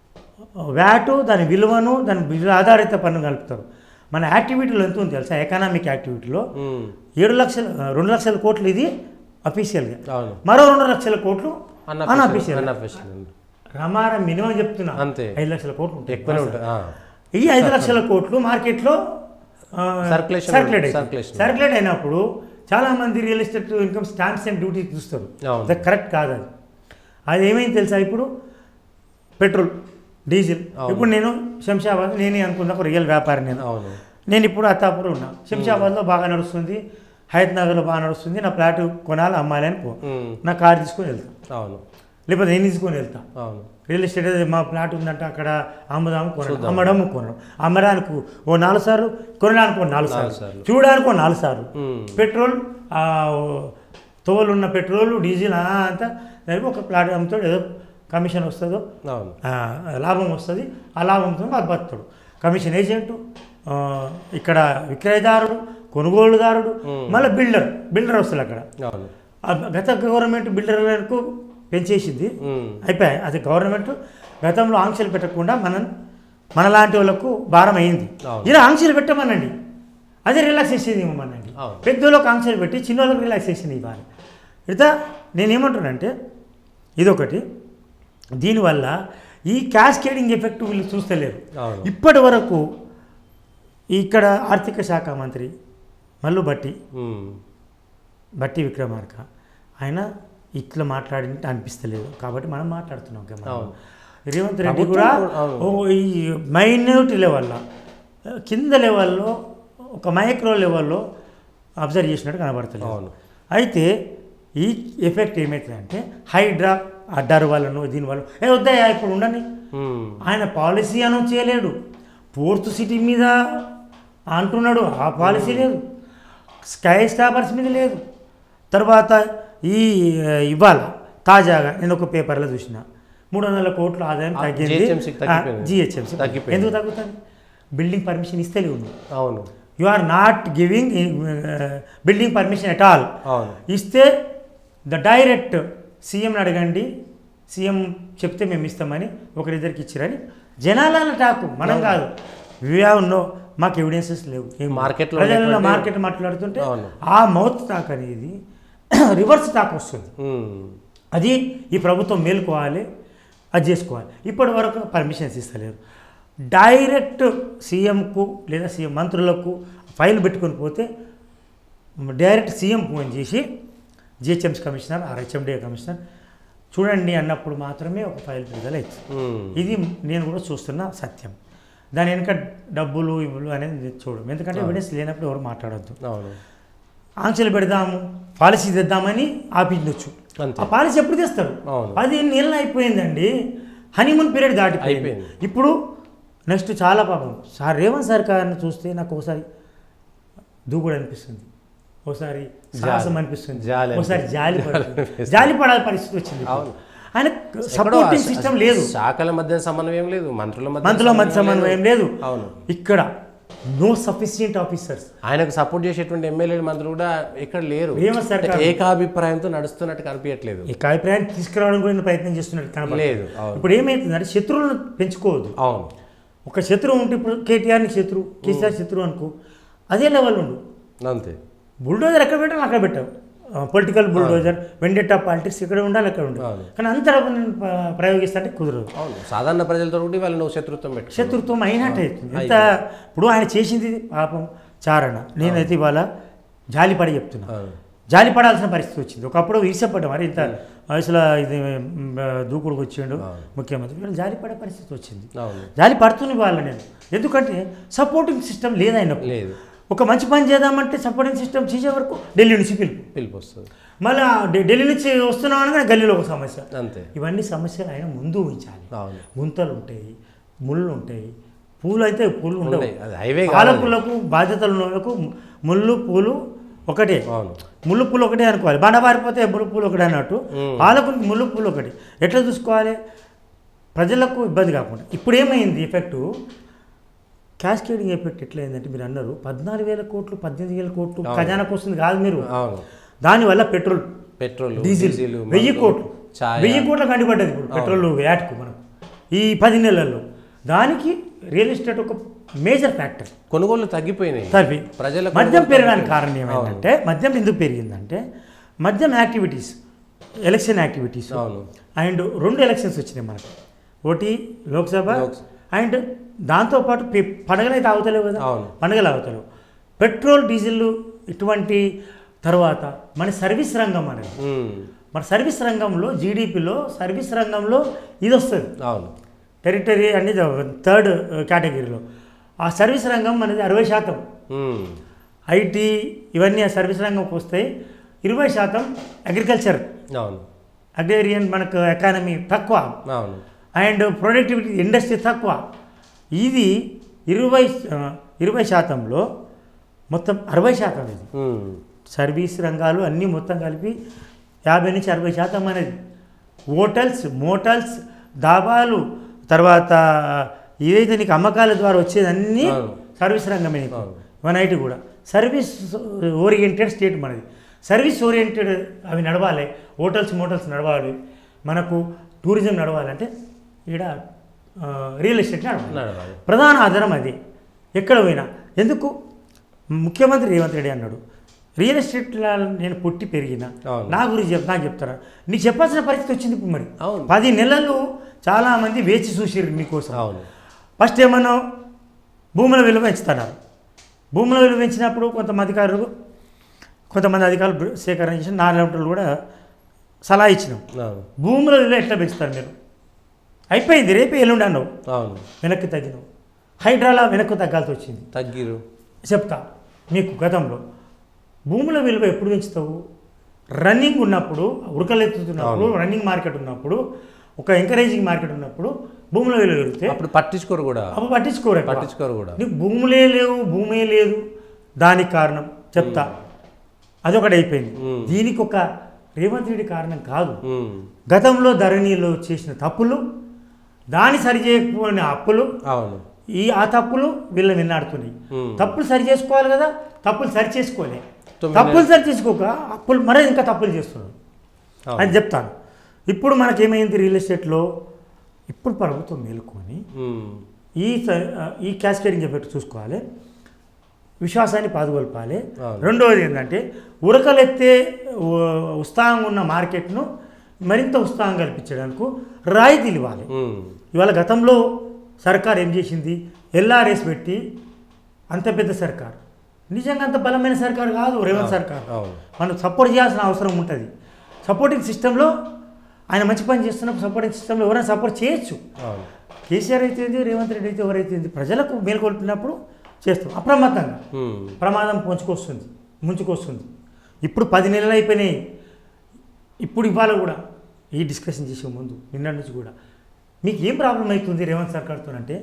వ్యాటు దాని విలువను దాని విలువ ఆధారిత పన్ను కలుపుతారు మన యాక్టివిటీలో ఎంత ఉంది తెలుసా ఎకనామిక్ యాక్టివిటీలో ఉమ్, ఏడు లక్షల రెండు లక్షల కోట్లు ఇది అఫీషియల్గా అవును మరో రెండు లక్షల కోట్లు అన్అఫీషియల్ అన్అఫీషియల్ అన్అఫీషియల్ అండి. రమారం మినిమం చెప్తున్నా అంతే. ఐదు లక్షల కోట్లు ఉంటాయి. ఎక్కువనే ఉంటుంది ఆ, ఈ ఐదు లక్షల కోట్లు మార్కెట్లో Circulation సర్క్యులేట్ circulation. సర్క్యులేట్ అయినప్పుడు చాలా మంది real estate income stamps and duty చూస్తారు అవును. అది కరెక్ట్ కాదు అది అది ఏమైంది తెలుసా ఇప్పుడు పెట్రోల్ డీజిల్ అవును. ఇప్పుడు నేను శంషాబాద్ నేనే అనుకున్న ఒక రియల్ వ్యాపారి నేను అవును నేను ఇప్పుడు అత్తాపూర్ ఉన్నా శంషాబాద్లో బాగా నడుస్తుంది హయత్ నగర్లో బాగా నడుస్తుంది నా ఫ్లాట్ కొనాలి అమ్మాలి అని పో ఉమ్, నా కార్ తీసుకొని వెళ్తా అవును లేకపోతే నేను తీసుకొని వెళ్తా అవును రియల్ ఎస్టేట్ అది మా ఫ్లాట్ ఉందంటే అక్కడ అమ్ముదాం కొనడం అమ్మడం కొనడం అమ్మడానికి ఓ నాలుగు సార్లు కొనడానికి ఓ నాలుగు సార్లు సార్లు. చూడడానికి ఓ నాలుగు సార్లు ఉమ్, పెట్రోల్ ఆ, తోలు ఉన్న పెట్రోల్ డీజిల్ ఆ అంతా దానికి ఒక ప్లాట్ అమ్ముతాడు ఏదో కమిషన్ వస్తుందో అవును ఆ, లాభం వస్తుంది ఆ లాభంతో అది బతుకుతాడు కమిషన్ ఏజెంటు ఆ, ఇక్కడ విక్రయదారుడు కొనుగోలుదారుడు మళ్ళీ బిల్డర్ బిల్డర్ వస్తుంది అక్కడ అవును ఆ గత గవర్నమెంట్ బిల్డర్లకు పెంచేసింది ఉమ్, అయిపోయాయి అది గవర్నమెంట్ గతంలో ఆంక్షలు పెట్టకుండా మనం మనలాంటి వాళ్ళకు భారం అయింది అవును. ఇలా ఆంక్షలు పెట్టమనండి అదే రిలాక్సేషన్ ఇవ్వమనండి అవును. పెద్దోళ్ళకి ఆంక్షలు పెట్టి చిన్నోళ్ళకి రిలాక్సేషన్ ఇవ్వాలి ఇత నేనేమంటున్నానంటే ఇదొకటి దీనివల్ల ఈ క్యాస్కేడింగ్ ఎఫెక్ట్ వీళ్ళు చూస్తలేరు అవును ఇప్పటి వరకు ఇక్కడ ఆర్థిక శాఖ మంత్రి మల్లు బట్టి ఉమ్, బట్టి విక్రమార్క ఆయన ఇట్లా మాట్లాడినట్టు అనిపిస్తలేదు కాబట్టి మనం మాట్లాడుతున్నాం ఓకే మనం. అవును. రేవంత్ రెడ్డి ప్రభుత్వం కూడా కూడా- అవును. ఓ ఈ మైన్యూట్ లెవెల్లో కింద లెవెల్లో ఒక మైక్రో లెవెల్లో అబ్జర్వ్ చేసినట్టు కనబడుతుంది అవును అయితే ఈ ఎఫెక్ట్ ఏమవుతుందంటే హైడ్రా అడ్డారు వాళ్ళను దీనివల్ల ఏ వద్దయ్యా ఇప్పుడు ఉండని ఉమ్, ఆయన పాలసీ అనౌన్స్ చేయలేడు ఫోర్త్ సిటీ మీద అంటున్నాడు ఆ పాలసీ లేదు స్కై స్టాపర్స్ మీద లేదు తర్వాత ఈ ఆ, ఇవాళ తాజాగా నేను ఒక పేపర్లో చూసిన మూడు వందల కోట్ల ఆదాయం ఆ, తగ్గింది GHMC కి తగ్గిపోయింది. జిహెచ్ఎంసీ తగ్గిపోయింది. ఎందుకు తగ్గుతుంది బిల్డింగ్ పర్మిషన్ ఇస్తే ఉంది అవును you are not giving building permission at all అవును ఇస్తే ద డైరెక్ట్ సీఎంని అడగండి సీఎం చెప్తే మేము ఇస్తామని ఒకరిద్దరికి ఇచ్చిరని జనాల టాకు మనం కాదు వీ హ్యావ్ నో మాకు ఎవిడెన్సెస్ లేవు ఏం మార్కెట్లో ప్రజలలో ఉన్నటువంటి- మార్కెట్ మాట్లాడుతుంటే అవును. ఆ మౌత్ టాక్ అనేది రివర్స్ టాక్ వస్తుంది ఉమ్, అది ఈ ప్రభుత్వం మేలుకోవాలి అది చేసుకోవాలి ఇప్పటి వరకు పర్మిషన్స్ ఇస్తలేరు డైరెక్ట్ సీఎంకు లేదా సీఎం మంత్రులకు ఫైల్ పెట్టుకొని పోతే డైరెక్ట్ సీఎం ఫోన్ చేసి GHMC commissioner or HMDA commissioner చూడండి అన్నప్పుడు మాత్రమే ఒక ఫైల్ విడుదల అవుతుంది ఉమ్, ఇది నేను కూడా చూస్తున్న సత్యం దాని వెనుక డబ్బులు ఇవ్వలు అనేది చూడడం ఎందుకంటే ఎవిడెన్స్ లేనప్పుడు ఎవరు మాట్లాడొద్దు అవును ఆంక్షలు పెడదాము పాలసీ తెద్దామని ఆపించవచ్చు అంతే. ఆ పాలసీ ఎప్పుడు తెస్తారు అవును. పదిహేను నెలలు అయిపోయిందండి హనీమూన్ పీరియడ్ దాటిపోయింది అయిపోయింది. ఇప్పుడు నెక్స్ట్ చాలా పాపం సార్ రేవంత్ సర్కార్ని చూస్తే నాకు ఒకసారి దూకుడు అనిపిస్తుంది ఒకసారి సాహసం అనిపిస్తుంది జాలి ఒకసారి జాలి జాలి పడుతుంది. అనిపిస్తుంది. జాలి పడాల్సిన పరిస్థితి వచ్చింది అవును. ఆయన ఎక్కడో సపోర్టింగ్ ఆ- సిస్టమ్ లేదు శాఖల మధ్య సమన్వయం లేదు మంత్రుల మధ్య మంత్రుల మధ్య సమన్వయం లేదు అవును ఇక్కడ నో సఫిషియంట్ ఆఫీసర్స్ ఆయనకు సపోర్ట్ చేసేటువంటి ఎమ్మెల్యేలు మంత్రులు కూడా ఇక్కడ లేరు రేవంత్ సర్కార్ ఏకాభిప్రాయంతో నడుస్తున్నట్టు కనిపించట్లేదు ఈ అభిప్రాయాన్ని తీసుకురావడం కూడా ఈయన ప్రయత్నం చేస్తున్నట్టు కనబడుతుంది. లేదు అవును ఇప్పుడు ఏమైతుందంటే శత్రువులను పెంచుకోవద్దు అవును ఒక శత్రువు ఉంటే ఇప్పుడు కేటీఆర్ని శత్రువు కేసీఆర్ శత్రువు అనుకో అదే లెవెల్ ఉండు అంతే బుల్డోజర్ ఎక్కడ పెట్టాలి అక్కడ పెట్టావు పొలిటికల్ బుల్డోజర్ వెండెట్టా పాలిటిక్స్ ఇక్కడ ఉండాలి అక్కడ ఉండాలి అవును. కానీ అంత డబ్బుని ప- ప్రయోగిస్తుంటే కుదరదు అవును సాధారణ ప్రజలతో కూడా వాళ్ళు నువ్వు శత్రుత్వం పెట్టు శత్రుత్వం అయినట్టు అవుతుంది ఎంత ఇప్పుడు ఆయన చేసింది పాపం చారణ నేనైతే ఇవాళ జాలిపడి చెప్తున్నా అవును జాలి పడాల్సిన పరిస్థితి వచ్చింది ఒకప్పుడు ఈసపడ్డం మరి ఇంత వయసులో ఇది మ్, దూకుడుకు వచ్చిండు ముఖ్యమంత్రి వీళ్ళు జాలి పడే పరిస్థితి వచ్చింది అవును జాలి పడుతుంది వాళ్ళ నేను ఎందుకంటే సపోర్టింగ్ సిస్టమ్ లేదు ఆయన లేదు ఒక మంచి పని చేద్దామంటే సపోర్టింగ్ సిస్టమ్ చేసే వరకు ఢిల్లీ నుంచి పిలుపు పిలుపు వస్తుంది మళ్ళీ ఆ ఢి- ఢిల్లీ నుంచి వస్తున్నాం అనగానే గల్లీలో ఒక సమస్య అంతే ఇవన్నీ సమస్యలు ఆయన ముందు ఉంచాలి అవును గుంతలు ఉంటాయి ముళ్ళు ఉంటాయి పూలు అయితే పూలు ఉండవు ఉన్నాయి. అది హైవే కాదు అది. పాలకులకు బాధ్యతలు ఉన్న వాళ్ళకు ముళ్ళు పూలు ఒకటే అవును ముళ్ళు పూలు ఒకటే అనుకోవాలి బండ పారిపోతే ముళ్ళు పూలు ఒకటే అన్నట్టు మ్మ్. పాలకులకు ముళ్ళు పూలు ఒకటి ఎట్లా చూసుకోవాలి ప్రజలకు ఇబ్బంది కాకుండా ఇప్పుడు ఏమైంది ఎఫెక్టు క్యాస్కేడింగ్ ఎఫెక్ట్ ఎట్లయిందంటే మీరు అన్నారు పద్నాలుగు వేల కోట్లు పద్దెనిమిది వేల కోట్లు అవును. ఖజానాకు వస్తుంది కాదు మీరు అవును దానివల్ల పెట్రోల్ పెట్రోల్ డీజిల్ డీజిల్ వెయ్యి మందులు, కోట్లు ఛాయ వెయ్యి కోట్ల కండిపడ్డది ఇప్పుడు పెట్రోల్ యాడ్కు మనకు ఈ పది నెలల్లో దానికి రియల్ ఎస్టేట్ ఒక మేజర్ ఫ్యాక్టర్ కొనుగోలు తగ్గిపోయినాయి తర్వి ప్రజల మద్యం కొనుగోలు పెరగడానికి తగ్గిపోయినాయి. కారణం ఏమైందంటే మద్యం ఎందుకు పెరిగిందంటే మద్యం యాక్టివిటీస్ ఎలక్షన్ యాక్టివిటీస్ అవును అండ్ రెండు ఎలక్షన్స్ వచ్చినాయి మనకు ఒకటి లోక్సభ లోక్సభ. అండ్ దాంతోపాటు పి- పండగలు అయితే ఆగుతలేవు కదా అవును. పండగలు ఆగుతలేవు పెట్రోల్ డీజిల్ ఇటువంటి తర్వాత మన సర్వీస్ రంగం అనేది ఉమ్, మన సర్వీస్ రంగంలో జీడిపిలో సర్వీస్ రంగంలో ఇది వస్తుంది అవును టెరిటరీ అనేది థర్డ్ కేటగిరీలో ఆ సర్వీస్ రంగం అనేది అరవై శాతం ఉమ్, ఐటీ ఇవన్నీ ఆ సర్వీస్ రంగంకి వస్తాయి ఇరవై శాతం అగ్రికల్చర్ అవును అగ్రేరియన్ మనకు ఎకానమీ తక్కువ అవును అండ్ ప్రొడక్టివిటీ ఇండస్ట్రీ తక్కువ ఇది ఇరవై ఆ, ఇరవై శాతంలో మొత్తం అరవై శాతం ఇది ఉమ్. సర్వీస్ రంగాలు అన్నీ మొత్తం కలిపి యాభై నుంచి అరవై శాతం అనేది హోటల్స్ మోటల్స్ దాబాలు తర్వాత ఏదైతే నీకు అమ్మకాల ద్వారా వచ్చేది అన్నీ అవును. సర్వీస్ రంగమే నీకు. అవును. మన ఐటీ కూడా సర్వీస్ ఓరియంటెడ్ స్టేట్ మనది సర్వీస్ ఓరియంటెడ్ అవి నడవాలి హోటల్స్ మోటల్స్ నడవాలి మనకు టూరిజం నడవాలంటే ఈడ ఆ, రియల్ ఎస్టేట్ నడవాలి నడవాలి ప్రధాన ఆధారం అది ఎక్కడ పోయినా ఎందుకు ముఖ్యమంత్రి రేవంత్ రెడ్డి అన్నాడు రియల్ ఎస్టేట్లో నేను పుట్టి పెరిగిన అవును. నా గురించి చెప్ నాకు చెప్తారా నీకు చెప్పాల్సిన పరిస్థితి వచ్చింది ఇప్పుడు మరి అవును. పది నెలలు చాలామంది వేచి చూసిర్రు మీకోసం అవును ఫస్ట్ ఏమన్నా భూముల విలువ పెంచుతున్నారు భూముల విలువ పెంచినప్పుడు కొంతమంది అధికారులు కొంతమంది అధికారులు సేకరణ చేసి నాలుగు కూడా సలహా ఇచ్చినాం అవును భూముల విలువ ఎట్లా పెంచుతారు మీరు అయిపోయింది రేపే ఎల్లుండి అన్నావు అవును వెనక్కి తగ్గినావు హైడ్రాలా వెనక్కి తగ్గాల్సి వచ్చింది తగ్గిరు చెప్తా మీకు గతంలో భూముల విలువ ఎప్పుడు పెంచుతావు రన్నింగ్ ఉన్నప్పుడు ఉడకలెత్తుతున్నప్పుడు రన్నింగ్ మార్కెట్ ఉన్నప్పుడు ఒక ఎంకరేజింగ్ మార్కెట్ ఉన్నప్పుడు భూముల విలువ పెరిగితే అప్పుడు పట్టించుకోరు కూడా అప్పుడు పట్టించుకోరు ఎక్కువ. పట్టించుకోరు కూడా నీకు భూములే లేవు భూమే లేదు దానికి కారణం చెప్తా అదొకటి అయిపోయింది మ్మ్. దీనికి ఒక రేవంత్ రెడ్డి కారణం కాదు ఉమ్. గతంలో ధరణిలో చేసిన తప్పులు దాన్ని సరిచేయకపోయిన అప్పులు అవును ఈ ఆ తప్పులు వీళ్ళని విన్నాడుతున్నాయి మ్మ్. తప్పులు సరి చేసుకోవాలి కదా తప్పులు సరి చేసుకోలే తొమ్మిది తప్పులు సరి చేసుకోక అప్పులు మరే ఇంకా తప్పులు చేస్తున్నారు అవును. అని చెప్తాను ఇప్పుడు మనకేమైంది రియల్ ఎస్టేట్లో ఇప్పుడు ప్రభుత్వం మేలుకొని ఉమ్. ఈ స- ఈ క్యాస్కేడింగ్ ఎఫెక్ట్ చూసుకోవాలి విశ్వాసాన్ని పాదుకొల్పాలి అవును. రెండవది ఏంటంటే ఉరకలెత్తే ఉ- ఉత్సాహంగా ఉన్న మార్కెట్ను మరింత ఉత్సాహం కల్పించడానికి రాయితీలు ఇవ్వాలి ఉమ్. ఇవాళ గతంలో సర్కార్ ఏం చేసింది ఎల్ఆర్ఎస్ పెట్టి అంత పెద్ద సర్కార్ నిజంగా అంత బలమైన సర్కార్ కాదు రేవంత్ సర్కార్ అవును మనం సపోర్ట్ చేయాల్సిన అవసరం ఉంటుంది సపోర్టింగ్ సిస్టంలో ఆయన మంచి పని చేస్తున్నప్పుడు సపోర్టింగ్ సిస్టంలో ఎవరైనా సపోర్ట్ చేయొచ్చు అవును కేసీఆర్ అయితే ఏంది రేవంత్ రెడ్డి అయితే ఎవరైతే ఏంది ప్రజలకు మేల్కొల్పినప్పుడు చేస్తాం అప్రమత్తంగా ఉమ్. ప్రమాదం పొంచుకొస్తుంది ముంచుకొస్తుంది ఇప్పుడు పది నెలలు అయిపోయినాయి ఇప్పుడు ఇవాళ కూడా ఈ డిస్కషన్ చేసే ముందు నిన్న నుంచి కూడా మీకు ఏం ప్రాబ్లం అవుతుంది రేవంత్ సర్కార్తో అంటే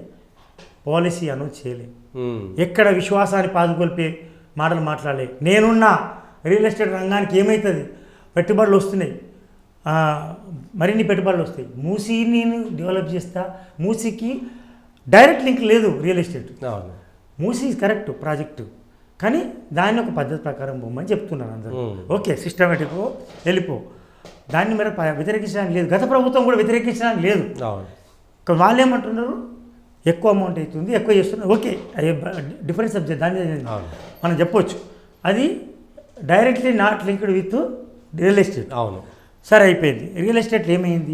పాలసీ అనౌన్స్ చేయలేదు ఉమ్. ఎక్కడ విశ్వాసాన్ని పాదుకొల్పే మాటలు మాట్లాడలే నేనున్నా రియల్ ఎస్టేట్ రంగానికి ఏమవుతుంది పెట్టుబడులు వస్తున్నాయి ఆ, మరిన్ని పెట్టుబడులు వస్తాయి మూసీ నేను డెవలప్ చేస్తా మూసీకి డైరెక్ట్ లింక్ లేదు రియల్ ఎస్టేట్ అవును మూసీ కరెక్ట్ ప్రాజెక్టు కానీ దాన్ని ఒక పద్ధతి ప్రకారం పోమని చెప్తున్నారు అందరూ మ్మ్. ఓకే సిస్టమేటిక్ వెళ్ళిపో దాన్ని మరి ప- వ్యతిరేకించడానికి లేదు గత ప్రభుత్వం కూడా వ్యతిరేకించడానికి లేదు అవును కానీ వాళ్ళు ఏమంటున్నారు ఎక్కువ అమౌంట్ అవుతుంది ఎక్కువ చేస్తున్నారు ఓకే అది డిఫరెన్స్ సబ్జెక్ట్ దాన్ని అవును మనం చెప్పొచ్చు అది directly not linked with real estate అవును సరే అయిపోయింది రియల్ ఎస్టేట్లో ఏమైంది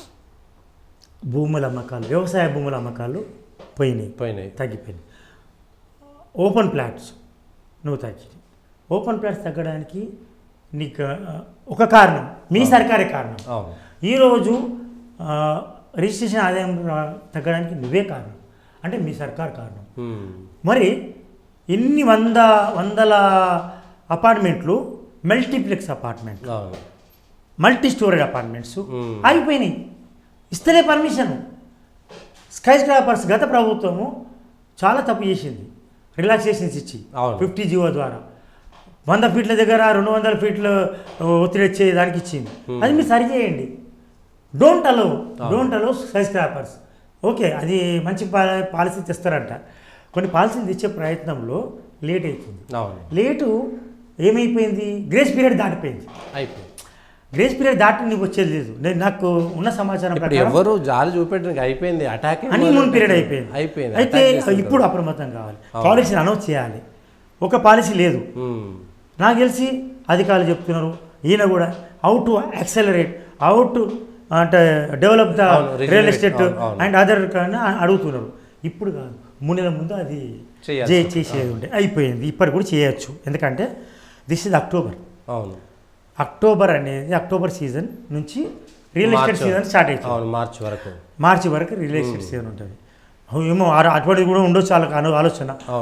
భూముల అమ్మకాలు వ్యవసాయ భూముల అమ్మకాలు పోయినాయి పోయినాయి తగ్గిపోయింది ఓపెన్ ప్లాట్స్ నువ్వు తగ్గింది ఓపెన్ ప్లాట్స్ తగ్గడానికి నీకు ఆ, ఒక కారణం మీ సర్కారే కారణం అవును ఈరోజు ఆ, రిజిస్ట్రేషన్ ఆదాయం రా- తగ్గడానికి నువ్వే కారణం అంటే మీ సర్కార్ కారణం ఉమ్. మరి ఇన్ని వంద వందల అపార్ట్మెంట్లు మల్టీప్లెక్స్ అపార్ట్మెంట్ అవును మల్టీ స్టోరేజ్ అపార్ట్మెంట్స్ Hmm. ఆగిపోయినాయి ఇస్తలే పర్మిషన్ స్కై స్క్రాపర్స్ గత ప్రభుత్వము చాలా తప్పు చేసింది రిలాక్సేషన్స్ ఇచ్చి అవును. ఫిఫ్టీ జీవో ద్వారా వంద ఫీట్ల దగ్గర రెండు వందల ఫీట్ల ఒత్తిడి వచ్చే దానికి ఇచ్చింది అది మీరు సరి చేయండి don't allow don't allow skyscrapers okay అది మంచి పా- పాలసీ తెస్తారంట కొన్ని పాలసీలు తెచ్చే ప్రయత్నంలో లేట్ అవుతుంది అవును లేటు ఏమైపోయింది గ్రేస్ పీరియడ్ దాటిపోయింది అయిపోయింది గ్రేస్ పీరియడ్ దాటి నీకు వచ్చేది లేదు నేను నాకు ఉన్న సమాచారం ఇప్పుడు ప్రకారం ఎవరు జాలి చూపెట్టడానికి అయిపోయింది అటాక్ హనీమూన్ పీరియడ్ అయిపోయింది అయిపోయింది అయితే attack చేస్తుంటారు. ఇప్పుడు అప్రమత్తం కావాలి పాలసీని అనౌన్స్ చేయాలి ఒక పాలసీ లేదు ఉమ్. నాకు తెలిసి అధికారులు చెప్తున్నారు ఈయన కూడా how to accelerate how to అంటే డెవలప్ ద అవును, రియల్ regenerate, ఎస్టేట్ అవును, అవును. అండ్ అదర్ కానీ అడుగుతున్నారు ఇప్పుడు కాదు మూడు నెలల ముందు అది చేయాల్సి చే- ఉంటుంది. చేసేది ఉండే అయిపోయింది ఇప్పటి కూడా చేయొచ్చు ఎందుకంటే దిస్ ఇస్ అక్టోబర్ అవును అక్టోబర్ అనేది అక్టోబర్ సీజన్ నుంచి real estate March season start అవుతుంది అవును మార్చి వరకు మార్చి వరకు రియల్ ఎస్టేట్ సీజన్ ఉంటుంది ఏమో ఆ- అటువంటిది కూడా ఉండొచ్చు వాళ్ళకి అను ఆలోచన అవును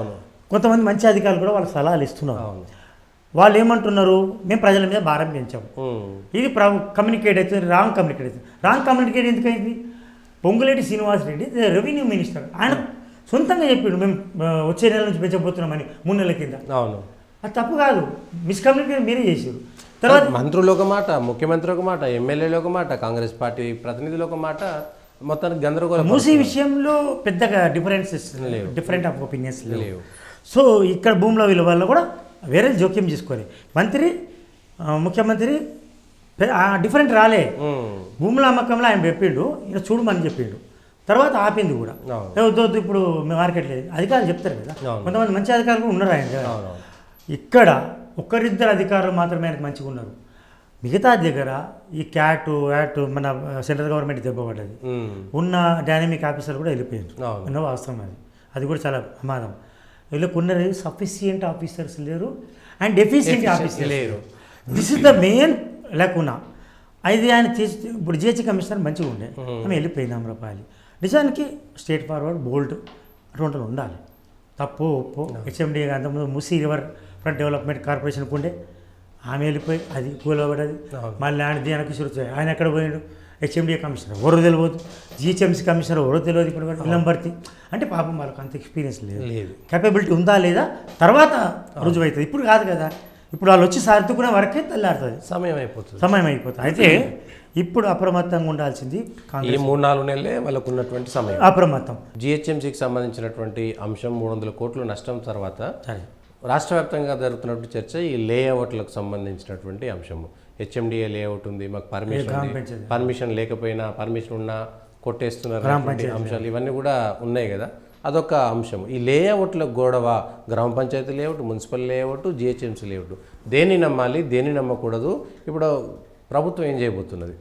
కొంతమంది మంచి అధికారులు కూడా వాళ్ళకి సలహాలు ఇస్తున్నారు అవును వాళ్ళు ఏమంటున్నారు మేము ప్రజల మీద భారం పెంచాము ఉమ్. ఇది ప్ర కమ్యూనికేట్ అవుతుంది రాంగ్ కమ్యూనికేట్ అవుతుంది రాంగ్ కమ్యూనికేట్ ఎందుకైంది పొంగులేటి శ్రీనివాస్ రెడ్డి రెవెన్యూ మినిస్టర్ ఆయన సొంతంగా చెప్పిండు మేము ఆ, వచ్చే నెల నుంచి పెంచబోతున్నామని మూడు నెలల కింద అవును అది తప్పు కాదు మిస్కమ్యూనికేట్ మీరే చేసారు తర్వాత మంత్రులు ఒక మాట ముఖ్యమంత్రి ఒక మాట ఎమ్మెల్యేలు ఒక మాట కాంగ్రెస్ పార్టీ ప్రతినిధులు ఒక మాట మొత్తానికి గందరగోళం మూసీ విషయంలో పెద్దగా డిఫరెన్సెస్ లేవు. డిఫరెంట్ ఆఫ్ ఒపీనియన్స్ లేవు లేవు సో ఇక్కడ భూముల విలువ వల్ల కూడా వేరే జోక్యం చేసుకోవాలి మంత్రి ఆ, ముఖ్యమంత్రి పె- ఆ డిఫరెంట్ రాలే ఉమ్. భూముల అమ్మకంలో ఆయన చెప్పిండు ఈయన చూడమని చెప్పిండు తర్వాత ఆపింది కూడా అవును. ఏ వద్దు వద్దు ఇప్పుడు మీ మార్కెట్ లేదు అధికారులు చెప్తారు కదా అవును. కొంతమంది మంచి అధికారులు కూడా ఉన్నారు ఆయన దగ్గర. అవునవును ఇక్కడ ఒక్కరిద్దరు అధికారులు మాత్రమే ఆయనకు మంచిగా ఉన్నారు మిగతా దగ్గర ఈ క్యాట్ యాట్ మన సెంట్రల్ గవర్నమెంట్ దెబ్బపడ్డది ఉమ్. ఉన్న డైనమిక్ ఆఫీసర్ కూడా వెళ్ళిపోయారు అవును. ఉన్న వాస్తవం అది అది కూడా చాలా ప్రమాదం వీళ్ళకు ఉన్నది సఫిషియంట్ ఆఫీసర్స్ లేరు అండ్ డెఫిషియంట్ ఆఫీసర్స్ లేరు దిస్ ఇస్ ద మెయిన్ లేకున్నా అది ఆయన తీసి ఇప్పుడు జిహెచ్ కమిషనర్ మంచిగా ఉండే ఆమె వెళ్ళిపోయింది అమరపాలి నిజానికి స్టేట్ ఫార్వర్డ్ బోల్డ్ అటువంటివి ఉండాలి తప్పు ఒప్పు హెచ్ఎండి అంతకుముందు మూసీ రివర్ ఫ్రంట్ డెవలప్మెంట్ కార్పొరేషన్కి ఉండే ఆమె వెళ్ళిపోయి అది కూలబడ్డది అవును. మళ్ళీ ఆయన దీనికి వచ్చాయి ఆయన ఎక్కడ పోయాడు హెచ్ఎండిఏ కమిషనర్ ఎవరో తెలియదు జిహెచ్ఎంసీ కమిషనర్ ఎవరో తెలియదు ఇప్పుడు విలంబర్తి అంటే పాపం వాళ్ళకి అంత ఎక్స్పీరియన్స్ లేదు లేదు కేపబిలిటీ ఉందా లేదా తర్వాత రుజువు అవుతుంది ఇప్పుడు కాదు కదా ఇప్పుడు వాళ్ళు వచ్చి సర్దుకునే వరకే తెల్లారుతుంది సమయం అయిపోతుంది సమయం అయిపోతుంది అయితే ఇప్పుడు అప్రమత్తంగా ఉండాల్సింది ఈ కాంగ్రెస్ మూడు నాలుగు నెలలే వాళ్ళకు ఉన్నటువంటి సమయం అప్రమత్తం జిహెచ్ఎంసీకి సంబంధించినటువంటి అంశం మూడు వందల కోట్ల నష్టం తర్వాత సరే రాష్ట్ర వ్యాప్తంగా జరుగుతున్నటువంటి చర్చ ఈ లేఅవుట్లకు సంబంధించినటువంటి అంశము హెచ్ఎండిఏ లేఅవుట్ ఉంది మాకు పర్మిషన్ గ్రామ ఉంది. పంచాయతీ. పర్మిషన్ లేకపోయినా పర్మిషన్ ఉన్నా కొట్టేస్తున్నారు గ్రామ అటువంటి పంచాయతీ. అంశాలు ఇవన్నీ కూడా ఉన్నాయి కదా అదొక అంశం ఈ లేఅవుట్ల గొడవ గ్రామ panchayat layout municipal layout GHMC layout దేన్ని నమ్మాలి దేన్ని నమ్మకూడదు ఇప్పుడు ప్రభుత్వం ఏం చేయబోతున్నది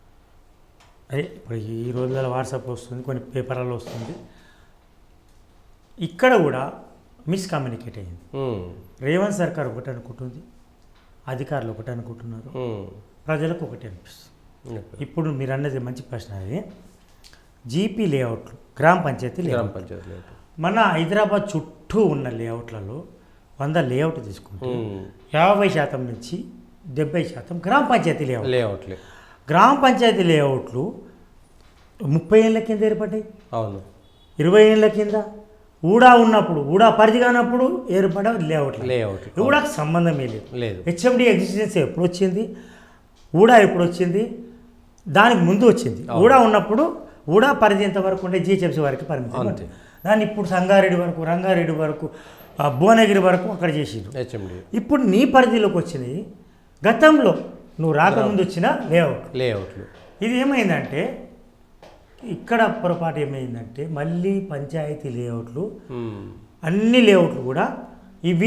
అదే ఇప్పుడు ఈ రోజులలో వాట్సాప్ వస్తుంది కొన్ని పేపర్లలో వస్తుంది ఇక్కడ కూడా మిస్కమ్యూనికేట్ అయ్యింది ఉమ్, రేవంత్ సర్కార్ ఒకటి అనుకుంటుంది అధికారులు ఒకటి అనుకుంటున్నారు ఉమ్, ప్రజలకు ఒకటి అనిపిస్తుంది ఇప్పుడు మీరు అన్నది మంచి ప్రశ్న అది జీపీ లేఅవుట్లు గ్రామ పంచాయతీ గ్రామ లేఅవుట్ పంచాయతీ లేఅవుట్ మన హైదరాబాద్ చుట్టూ ఉన్న లేఅవుట్లలో వంద లేఅవుట్ తీసుకుంటే ఉమ్, యాభై శాతం నుంచి డెబ్బై శాతం గ్రామ పంచాయతీ లేఅవుట్ లేఅవుట్లే గ్రామ పంచాయతీ లేఅవుట్లు ముప్పై ఏళ్ళ కింద ఏర్పడ్డాయి అవును ఇరవై ఏళ్ళ కింద ఊడా ఉన్నప్పుడు ఊడా పరిధి కానప్పుడు ఏర్పడ లేఅవుట్లు లేఅవుట్ ఊడాకు సంబంధమే లేదు లేదు హెచ్ఎండి ఎగ్జిస్టెన్స్ ఎప్పుడు వచ్చింది ఊడా ఎప్పుడు వచ్చింది దానికి ముందు వచ్చింది ఊడా ఉన్నప్పుడు ఊడా పరిధి ఎంత వరకు ఉండే జిహెచ్ఎంసీ వరకు పరిమితం అంతే. ఉంది. దాన్ని ఇప్పుడు సంగారెడ్డి వరకు రంగారెడ్డి వరకు ఆ, భువనగిరి వరకు అక్కడ చేసిండ్రు హెచ్ఎండి ఇప్పుడు నీ పరిధిలోకి వచ్చినాయి గతంలో నువ్వు రాకముందు వచ్చిన లేఅవుట్ లేఅవుట్లు ఇది ఏమైందంటే ఇక్కడ పొరపాటు ఏమైందంటే మళ్ళీ పంచాయతీ లేఅవుట్లు ఉమ్, అన్ని లేఅవుట్లు కూడా ఇవి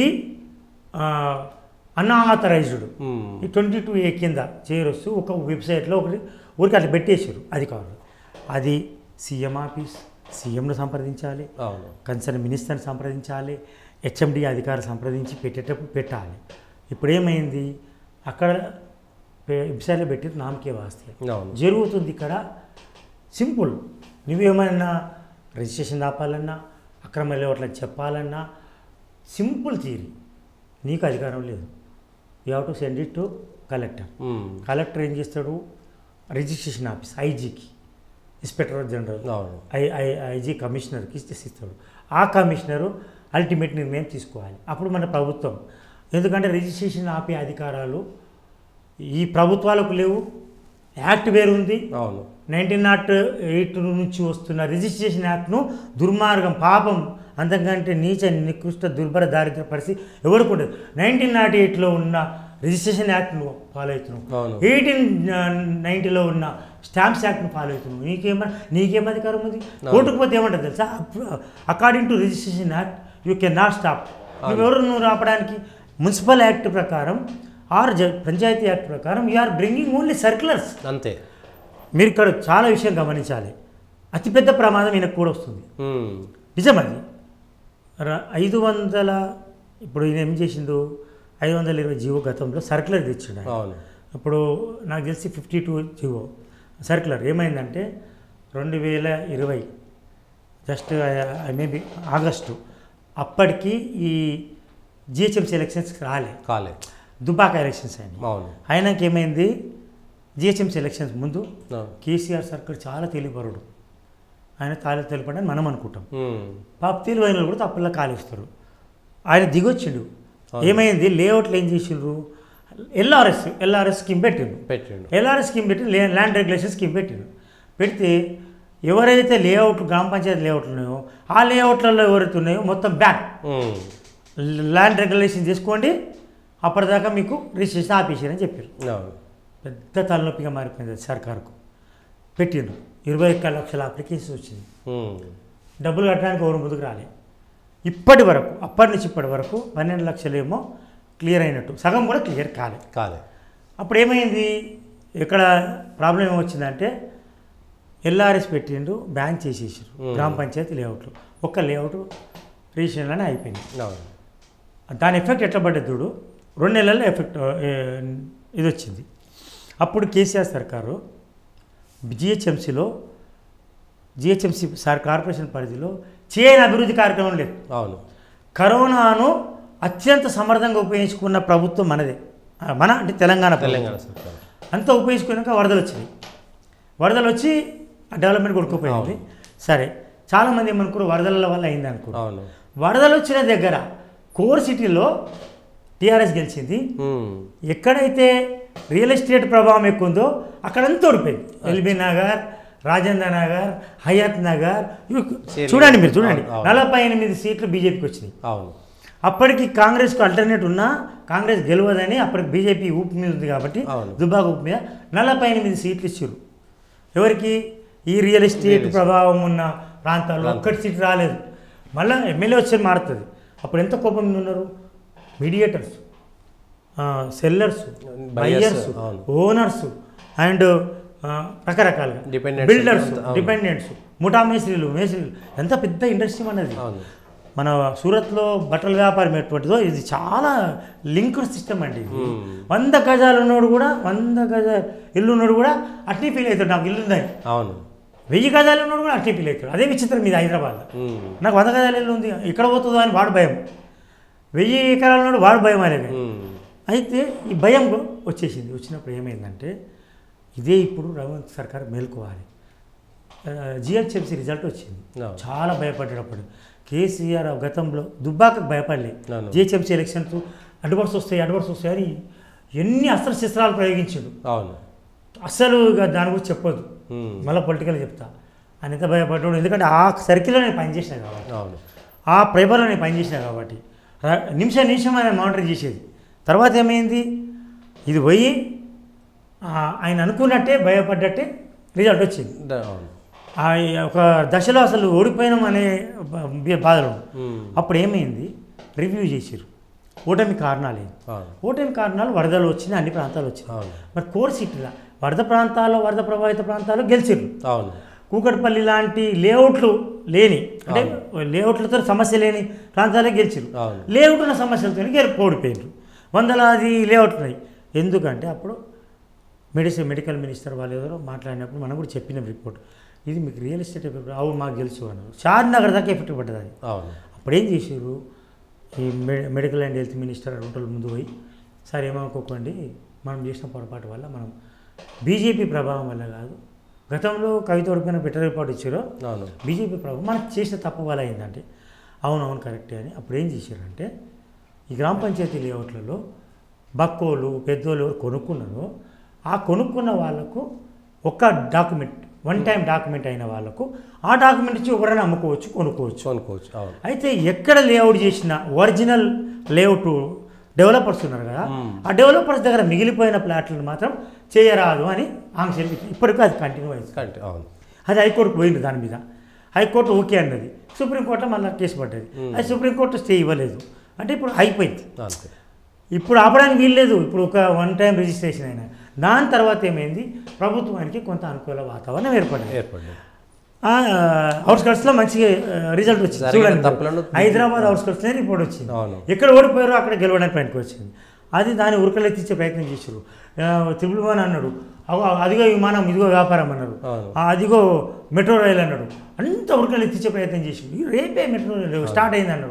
అన్ఆథరైజ్డ్ ఉమ్, ఈ ట్వంటీ టూ ఏ కింద చేరొస్తూ ఒక వెబ్సైట్లో ఒకటి ఊరికి అట్లా పెట్టేశారు అధికారులు అది సీఎం ఆఫీస్ సీఎంను సంప్రదించాలి అవును కన్సర్న్ మినిస్టర్ని సంప్రదించాలి హెచ్ఎండి అధికారి సంప్రదించి పెట్టేటప్పుడు పెట్టాలి ఇప్పుడు ఏమైంది అక్కడ పె- వెబ్సైట్లో పెట్టి నామకే వాస్తే అవును జరుగుతుంది ఇక్కడ సింపుల్ నువ్వేమైనా రిజిస్ట్రేషన్ ఆపాలన్నా అక్రమ లేవట్లని చెప్పాలన్నా సింపుల్ థియరీ నీకు అధికారం లేదు you have to send it to collector um, collector ఏం చేస్తాడు రిజిస్ట్రేషన్ ఆఫీస్ ఐజీకి ఇన్స్పెక్టర్ జనరల్ అవును ఐ ఐ ఐజీ కమిషనర్కి ఇస్తాడు ఆ కమిషనరు అల్టిమేట్ నిర్ణయం తీసుకోవాలి అప్పుడు మన ప్రభుత్వం ఎందుకంటే రిజిస్ట్రేషన్ ఆపే అధికారాలు ఈ ప్రభుత్వాలకు లేవు యాక్ట్ వేరు ఉంది అవును నైన్టీన్ నాట్ ఎయిట్ నుంచి వస్తున్న రిజిస్ట్రేషన్ యాక్ట్ను దుర్మార్గం పాపం అంతకంటే నీచ నికృష్ట దుర్భర దారిద్ర పరిస్థితి ఎవరికి ఉండదు నైన్టీన్ నాట్ ఎయిట్లో ఉన్న రిజిస్ట్రేషన్ యాక్ట్ను ఫాలో అవుతున్నావు అవును ఎయిటీన్ నైంటీలో ఉన్న స్టాంప్స్ యాక్ట్ను ఫాలో అవుతున్నావు నీకేమ నీకేం అధికారం ఉంది కోర్టుకు పోతే ఏమంటుంది తెలుసా according to registration act you can not stop నువ్వెవరు నువ్వు రాపడానికి మున్సిపల్ యాక్ట్ ప్రకారం ఆర్ జ పంచాయతీ యాక్ట్ ప్రకారం ఆర్ బ్రింగింగ్ ఓన్లీ సర్క్యులర్స్ అంతే మీరు ఇక్కడ చాలా విషయం గమనించాలి అతిపెద్ద ప్రమాదం ఈయనకు కూడా వస్తుంది ఉమ్, నిజం అది ర- ఐదు వందల ఇప్పుడు ఈయన ఏం చేసిండు ఐదు వందల ఇరవై జీవో గతంలో సర్క్యులర్ తెచ్చిండు ఆయన. అవును ఇప్పుడు నాకు తెలిసి ఫిఫ్టీ టూ జీవో సర్క్యులర్ ఏమైందంటే రెండు వేల ఇరవై జస్ట్ మేబీ ఆగస్టు అప్పటికి ఈ జిహెచ్ఎంసీ ఎలక్షన్స్ రాలే కాలే దుబాక ఎలక్షన్స్ అయినాయి అవును అయినాక ఏమైంది జిహెచ్ఎంసీ ఎలక్షన్స్ ముందు ఆ. కేసీఆర్ సర్కార్ చాలా తెలియపరుడు ఆయన తాలి తెలిపడని మనం అనుకుంటాం ఉమ్. పాప తెలివైన వాళ్ళు కూడా తప్పుల్లో కాలుస్తారు ఆయన దిగొచ్చిండు ఏమైంది లేఅవుట్లు ఏం చేసిండ్రు ఎల్ఆర్ఎస్ ఎల్ఆర్ఎస్ స్కీమ్ పెట్టిండు పెట్టిండు ఎల్ఆర్ఎస్ స్కీమ్ పెట్టి లే- ల్యాండ్ రెగ్యులేషన్ స్కీమ్ పెట్టిండు పెడితే ఎవరైతే లేఅవుట్ గ్రామ పంచాయతీ లేఅవుట్లు ఉన్నాయో ఆ లేఅవుట్లలో ఎవరైతే ఉన్నాయో మొత్తం బ్యాక్ ఉమ్. ల్యాండ్ రెగ్యులేషన్ చేసుకోండి అప్పటిదాకా మీకు రిజిస్ట్రేషన్ ఆపేసారని చెప్పారు అవును పెద్ద తలనొప్పిగా మారిపోయింది అది సర్కారుకు పెట్టిండ్రు ఇరవై ఒక్క లక్షల అప్లికేషన్ వచ్చింది ఉమ్. డబ్బులు కట్టడానికి ఎవరు ముందుకు రాలే ఇప్పటి వరకు అప్పటి నుంచి ఇప్పటి వరకు పన్నెండు లక్షలు ఏమో క్లియర్ అయినట్టు సగం కూడా క్లియర్ కాలే కాలే అప్పుడు ఏమైంది ఇక్కడ ప్రాబ్లం ఏమొచ్చిందంటే ఎల్ఆర్ఎస్ పెట్టిండు బ్యాన్ చేసేసారు Hmm. గ్రామ పంచాయతీ లేఅవుట్లు ఒక్క లేఅవుట్ రిజిస్ట్రేషన్లోనే అయిపోయింది అవును దాని ఎఫెక్ట్ ఎట్లా పడ్డది చూడు రెండు నెలల్లో ఎఫెక్ట్ ఏ, ఇది వచ్చింది అప్పుడు కేసీఆర్ సర్కారు జిహెచ్ఎంసీలో జిహెచ్ఎంసీ సార్ కార్పొరేషన్ పరిధిలో చేయని అభివృద్ధి కార్యక్రమం లేదు అవును కరోనాను అత్యంత సమర్థంగా ఉపయోగించుకున్న ప్రభుత్వం మనదే ఆ, మన అంటే తెలంగాణ ప్రభుత్వం. తెలంగాణ సర్కార్ అంతా ఉపయోగించుకున్నాక వరదలు వచ్చినాయి వరదలు వచ్చి డెవలప్మెంట్ కొడుకుపోయింది సరే చాలామంది ఏమనుకోరు వరదల వల్ల అయింది అనుకోరు అవును వరదలు వచ్చిన దగ్గర కోర్ సిటీలో టీఆర్ఎస్ గెలిచింది ఉమ్. ఎక్కడైతే రియల్ ఎస్టేట్ ప్రభావం ఎక్కువ ఉందో అక్కడంతా ఓడిపోయింది ఎల్బీ నగర్ రాజేంద్ర నగర్ హయాత్ నగర్ ఇవి సరే. చూడండి మీరు చూడండి అవును, అవును. నలభై ఎనిమిది సీట్లు బీజేపీకి వచ్చినాయి అవును అప్పటికి కాంగ్రెస్కు అల్టర్నేట్ ఉన్నా కాంగ్రెస్ గెలవదని అప్పటికి బీజేపీ ఊపు మీద ఉంది కాబట్టి అవును. దుబ్బాక ఊపు మీద నలభై ఎనిమిది సీట్లు ఇచ్చారు ఎవరికి ఈ రియల్ ఎస్టేట్ ప్రభావం ఉన్న ప్రాంతాల్లో ఒక్కటి సీట్ రాలేదు మళ్ళీ ఎమ్మెల్యే వచ్చేది మారుతుంది అప్పుడు ఎంత కోపం మీద ఉన్నారు మీడియేటర్స్ సెల్లర్స్ Buyers, బయ్యర్స్ అవును. ఓనర్స్ అండ్ రకరకాలుగా Dependents బిల్డర్స్ అంతా, అవును. డిపెండెంట్స్ ముఠా మేస్త్రీలు మేస్త్రీలు ఎంత పెద్ద ఇండస్ట్రీ మనది అవును మన సూరత్లో బట్టల వ్యాపారం ఎటువంటిదో ఇది చాలా లింక్డ్ సిస్టమ్ అండి ఇది Hmm. వంద గజాలు ఉన్నోడు కూడా వంద గజ ఇల్లు ఉన్నోడు కూడా అట్నే ఫీల్ అవుతాడు నాకు ఇల్లు ఉందని అవును వెయ్యి గజాలు ఉన్నోడు కూడా అట్నే ఫీల్ అవుతాడు అదే విచిత్రం ఇది హైదరాబాద్ ఉమ్. నాకు వంద గజాల ఇల్లు ఉంది ఇక్కడ పోతుందో అని వాడు భయం వెయ్యి ఎకరాలు ఉన్నాడు వాడు భయం అనేది ఉమ్. అయితే ఈ భయం వచ్చేసింది వచ్చినప్పుడు ఏమైందంటే ఇదే ఇప్పుడు రేవంత్ సర్కార్ మేల్కోవాలి జిహెచ్ఎంసీ రిజల్ట్ వచ్చింది అవును. చాలా భయపడ్డప్పుడు కేసీఆర్ గతంలో దుబ్బాకకు భయపడలే అవును. జిహెచ్ఎంసీ ఎలక్షన్స్ అడ్వర్స్ వస్తాయి అడ్వర్స్ వస్తాయి అని ఎన్ని అస్త్రశస్త్రాలు ప్రయోగించాడు అవును అస్సలు ఇక దాని గురించి చెప్పొద్దు ఉమ్. మళ్ళీ పొలిటికల్ చెప్తా ఆయన ఎంత భయపడ్డాడు ఎందుకంటే ఆ సర్కిల్లో నేను పనిచేసిన కాబట్టి అవును ఆ పేపర్లో నేను పనిచేసిన కాబట్టి ర- నిమిషం నిమిషం ఆయన మానిటర్ చేసేది తర్వాత ఏమైంది ఇది పోయి ఆ, ఆయన అనుకున్నట్టే భయపడ్డట్టే రిజల్ట్ వచ్చింది ద- అవును ఆ ఒక దశలో అసలు ఓడిపోయినాం అనే బ- బాధలు ఉమ్. అప్పుడు ఏమైంది రివ్యూ చేసిరు ఓటమి కారణాలు ఏంటి అవును ఓటమి కారణాలు వరదలు వచ్చినాయి అన్ని ప్రాంతాలు వచ్చినాయి అవును మరి కోర్ సిటీలా వరద ప్రాంతాల్లో వరద ప్రభావిత ప్రాంతాల్లో గెలిచిర్రు అవును కూకట్పల్లి లాంటి లేఅవుట్లు లేని అంటే లేఅవుట్లతో సమస్య లేని ప్రాంతాలే గెలిచిరు అవును. లేఅవుట్ ఉన్న సమస్యలతో గెలుపు ఓడిపోయినారు వందలాది లేఅవుట్ ఉన్నాయి ఎందుకంటే అప్పుడు మెడిసిన్ మెడికల్ మినిస్టర్ వాళ్ళు ఎవరో మాట్లాడినప్పుడు మనం కూడా చెప్పిన రిపోర్ట్ ఇది మీకు రియల్ ఎస్టేట్ ఎఫెక్ట్ అవు మాకు తెలుసు అన్నారు చార్నగర్ దాకా ఎఫెక్ట్ పడ్డది అది అవును అప్పుడు ఏం చేసారు ఈ మె- మెడికల్ అండ్ హెల్త్ మినిస్టర్ రెండు రోజుల ముందు పోయి సార్ ఏమనుకోకండి మనం చేసిన పొరపాటు వల్ల మనం బీజేపీ ప్రభావం వల్ల కాదు గతంలో కవిత ఓడిపోయిన బెటర్ రిపోర్ట్ ఇచ్చారో అవును బీజేపీ ప్రభావం మనకు చేసిన తప్పు వల్ల అయిందంటే అవునవును కరెక్టే అని అప్పుడు ఏం చేశారంటే ఈ గ్రామ పంచాయతీ లేఅవుట్లలో బక్కోళ్ళు పెద్దోళ్ళు ఎవరు కొనుక్కున్నారో ఆ కొనుక్కున్న వాళ్ళకు ఒక్క డాక్యుమెంట్ వన్ టైం డాక్యుమెంట్ అయిన వాళ్ళకు ఆ డాక్యుమెంట్ ఇచ్చి ఎవరైనా అమ్ముకోవచ్చు కొనుక్కోవచ్చు అనుకోవచ్చు అవును అయితే ఎక్కడ లేఅవుట్ చేసిన ఒరిజినల్ లేఅవుట్ డెవలపర్స్ ఉన్నారు కదా మ్మ్. ఆ డెవలపర్స్ దగ్గర మిగిలిపోయిన ప్లాట్లను మాత్రం చేయరాదు అని ఆంక్షలు పెట్టింది. ఇప్పటికీ అది కంటిన్యూ అయింది కంటి అవును అది హైకోర్టుకు పోయింది దాని మీద హైకోర్టు ఓకే అన్నది సుప్రీంకోర్టులో మళ్ళీ కేసు పడ్డది అది సుప్రీంకోర్టు స్టే ఇవ్వలేదు అంటే ఇప్పుడు అయిపోయింది అంతే ఇప్పుడు ఆపడానికి వీల్లేదు ఇప్పుడు ఒక వన్ టైం రిజిస్ట్రేషన్ అయినా దాని తర్వాత ఏమైంది ప్రభుత్వానికి కొంత అనుకూల వాతావరణం ఏర్పడింది ఏర్పడింది అవుట్స్కట్స్లో మంచిగా రిజల్ట్ వచ్చింది జరిగిన చూడండి తప్పులను హైదరాబాద్ అవుట్స్కట్స్లో రిపోర్ట్ వచ్చింది అవును ఎక్కడ ఓడిపోయారో అక్కడ గెలవడానికి పనికి వచ్చింది అది దాన్ని ఉరకలెత్తించే ప్రయత్నం చేశారు త్రిపుల్ వన్ అన్నాడు అగో అదిగో విమానం ఇదిగో వ్యాపారం అన్నారు అవును. ఆ, అదిగో మెట్రో రైలు అన్నాడు అంత ఉరకలెత్తించే ప్రయత్నం చేసిండు ఈ రేపే మెట్రో రైలు స్టార్ట్ అయింది అన్నారు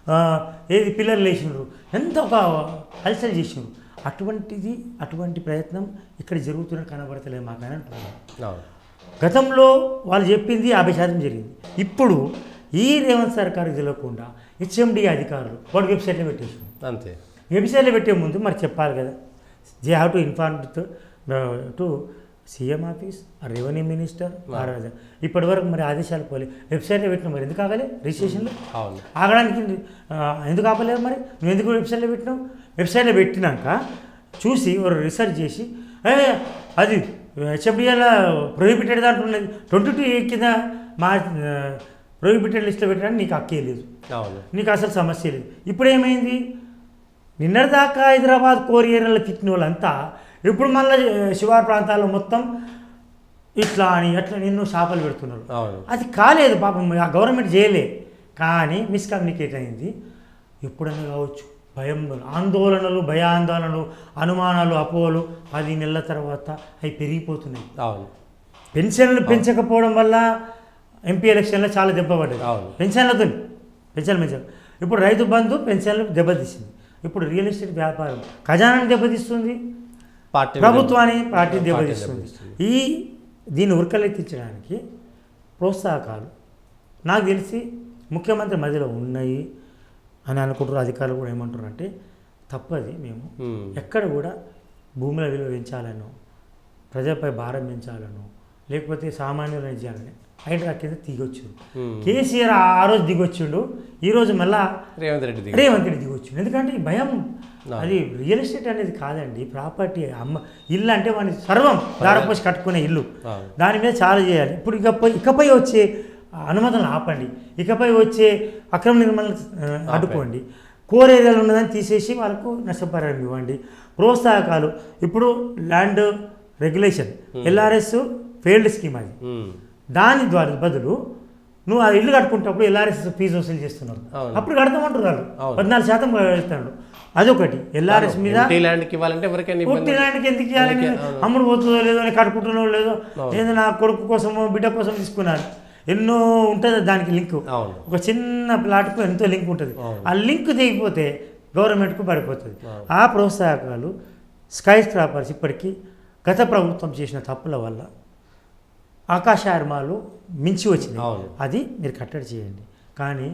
ఆ, ఏది పిల్లర్లు వేసిండ్రు ఎంత ఒక హల్చల్ చేసిండ్రు అటువంటిది అటువంటి ప్రయత్నం ఇక్కడ జరుగుతున్న కనబడతలేదు మాకని అంటున్నాను అవును గతంలో వాళ్ళు చెప్పింది యాభై శాతం జరిగింది ఇప్పుడు ఈ రేవంత్ సర్కారు తెలియకుండా హెచ్ఎండి అధికారులు వాడు వెబ్సైట్లో పెట్టేసింది అంతే వెబ్సైట్లో పెట్టే ముందు మరి చెప్పాలి కదా they have to inform to CM office revenue minister ఇప్పటి వరకు మరి ఆదేశాలు పోలే వెబ్సైట్లో పెట్టిన మరి ఎందుకు ఆగలే రిజిస్ట్రేషన్లో అవును ఆగడానికి ఆ, ఎందుకు ఆపలేదు మరి నువ్వు ఎందుకు వెబ్సైట్లో పెట్టినావు వెబ్సైట్లో పెట్టినాక చూసి వారు రీసెర్చ్ చేసి "ఏ, అది హెచ్ఎఫ్డిఎల్ ప్రొహిబిటెడ్ దాంట్లో ఉన్నది ట్వంటీ టూ ఏ కింద మా ప్రొహిబిటెడ్ లిస్ట్లో పెట్టడానికి నీకు హక్కే లేదు అవును నీకు అసలు సమస్య లేదు ఇప్పుడు ఏమైంది నిన్నటిదాకా హైదరాబాద్ కోరియర్లో తిట్టిన వాళ్ళంతా ఇప్పుడు మళ్ళీ శివారు ప్రాంతాల్లో మొత్తం ఇట్లా అని అట్లా నిన్ను షాపలు పెడుతున్నారు అవును అది కాలేదు పాపం ఆ గవర్నమెంట్ చేయలే కానీ మిస్కమ్యూనికేట్ అయింది ఎప్పుడైనా కావచ్చు భయం ఆందోళనలు భయాందోళనలు అనుమానాలు అపోహలు పది నెలల తర్వాత అవి పెరిగిపోతున్నాయి అవును పెన్షన్లు పెంచకపోవడం వల్ల ఎంపీ ఎలక్షన్లో చాలా దెబ్బ పడ్డది అవును. పెన్షన్లతో పెన్షన్లు పెంచాలి ఇప్పుడు రైతు బంధు పెన్షన్లు దెబ్బతీసింది ఇప్పుడు రియల్ ఎస్టేట్ వ్యాపారం ఖజానాన్ని దెబ్బతీస్తుంది పార్టీ ప్రభుత్వాన్ని పార్టీ పార్టీ దెబ్బతీస్తుంది దెబ్బతీస్తుంది. ఈ దీన్ని ఉరకలెత్తించడానికి ప్రోత్సాహకాలు నాకు తెలిసి ముఖ్యమంత్రి మధ్యలో ఉన్నాయి అని అనుకుంటారు అధికారులు కూడా ఏమంటారు అంటే తప్పది మేము ఉమ్. ఎక్కడ కూడా భూముల విలువ పెంచాలను ప్రజలపై భారం పెంచాలను లేకపోతే సామాన్యులను చేయాలని హైడ్రా కింద దిగొచ్చు ఉమ్. కేసీఆర్ ఆ రోజు దిగొచ్చిండు ఈరోజు మళ్ళా రేవంత్ రెడ్డి దిగు రేవంత్ రెడ్డి దిగొచ్చిండు ఎందుకంటే ఈ భయం అది రియల్ ఎస్టేట్ అనేది కాదండి ప్రాపర్టీ అమ్మ ఇల్లు అంటే వాడి సర్వం దారపోసి కట్టుకునే ఇల్లు అవును. దాని మీద చాలా చేయాలి ఇప్పుడు ఇకపై ఇకపై వచ్చే అనుమతులను ఆపండి ఇకపై వచ్చే అక్రమ నిర్మాణాలు ఆ, అడ్డుకోండి కోర్ ఏరియాలో ఉన్నదాన్ని తీసేసి వాళ్ళకు నష్టపరిహారం ఇవ్వండి ప్రోత్సాహకాలు ఇప్పుడు land regulation LRS failed scheme అది ఉమ్. దాని ద్వారా బదులు నువ్వు ఆ ఇల్లు కట్టుకుంటప్పుడు ఎల్ఆర్ఎస్ ఫీజు వసూలు చేస్తున్నారు అవును. అప్పుడు కడతామంటారు వాళ్ళు అవును. పద్నాలుగు శాతం కడతాడు అదొకటి ఎల్ఆర్ఎస్ మీద ఎంటీ ల్యాండ్కి ఇవ్వాలంటే ఎవరికైనా పూర్తి ఇబ్బంది ల్యాండ్కి ఎందుకు ఇవ్వాలని అమ్ముడు పోతుందో లేదో అని కట్టుకుంటున్నో లేదో ఏదో నా కొడుకు కోసమో బిడ్డ కోసం తీసుకున్నాను ఎన్నో ఉంటుంది దానికి లింక్ అవును ఒక చిన్న ప్లాట్కు ఎంతో లింక్ ఉంటుంది అవును. ఆ లింక్ తెగిపోతే గవర్నమెంట్కు పడిపోతుంది ఆ ప్రోత్సాహకాలు స్కై స్క్రాపర్స్ ఇప్పటికీ గత ప్రభుత్వం చేసిన తప్పుల వల్ల ఆకాశార్మాలు మించి వచ్చినాయి అవును. అది మీరు కట్టడి చేయండి కానీ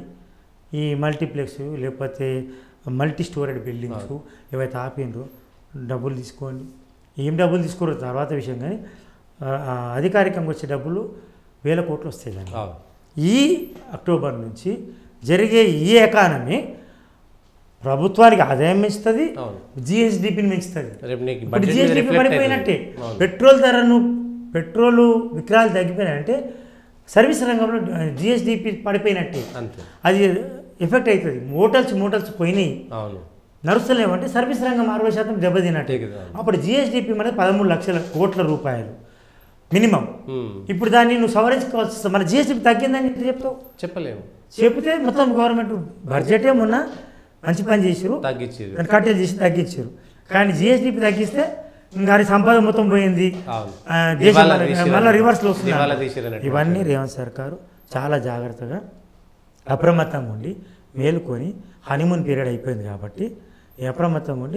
ఈ మల్టీప్లెక్స్ లేకపోతే మల్టీ స్టోరేడ్ బిల్డింగ్స్ ఏవైతే ఆపిండ్రో డబ్బులు తీసుకోండి ఏం డబ్బులు తీసుకోరో తర్వాత విషయం కానీ ఆ, ఆ, అధికారికంగా వచ్చే డబ్బులు వేల కోట్లు వస్తాయి దానికి అవును ఈ అక్టోబర్ నుంచి జరిగే ఈ ఎకానమీ ప్రభుత్వానికి ఆదాయం పెంచుతుంది అవును జిఎస్డిపిని పెంచుతుంది రేపు నీకు ఇప్పుడు బడ్జెట్ మీద జిఎస్డిపి రిఫ్లెక్ట్ పడిపోయినట్టే అవుతుంది. అవును. పెట్రోల్ ధరను పెట్రోలు విక్రయాలు తగ్గిపోయినాయంటే సర్వీస్ రంగంలో జిఎస్డిపి పడిపోయినట్టే అంతే అది ఎఫెక్ట్ అవుతుంది మోటల్స్ మోటల్స్ పోయినాయి అవును నడుస్తలేమంటే సర్వీస్ రంగం అరవై శాతం దెబ్బతిన్నట్టే ఠీక్ అవును. అప్పుడు జిఎస్డిపి మన పదమూడు లక్షల కోట్ల రూపాయలు మినిమం ఉమ్. ఇప్పుడు దాన్ని నువ్వు సవరించుకోవాల్సి వస్తుంది. మన జిఎస్డిపి తగ్గిందని ఎట్లా చెప్తావు చెప్పలేము చెప్తే మొత్తం గవర్నమెంట్ బడ్జెటే మొన్న మంచి పని చేసారు తగ్గించేది దాన్ని కట్టెలు చేసి తగ్గించారు కానీ జిఎస్డిపి తగ్గిస్తే ఇంకా అది సంపద మొత్తం పోయింది అవును ఆ, దేశం దివాలా మళ్ళీ- తీసిరని- మళ్ళీ రివర్స్లో దివాలా వస్తుంది తీసిరన్నట్టు. ఇవన్నీ రేవంత్ సర్కారు చాలా జాగ్రత్తగా అప్రమత్తంగా ఉండి మేలుకొని హనీమూన్ పీరియడ్ అయిపోయింది కాబట్టి ఈ అప్రమత్తంగా ఉండి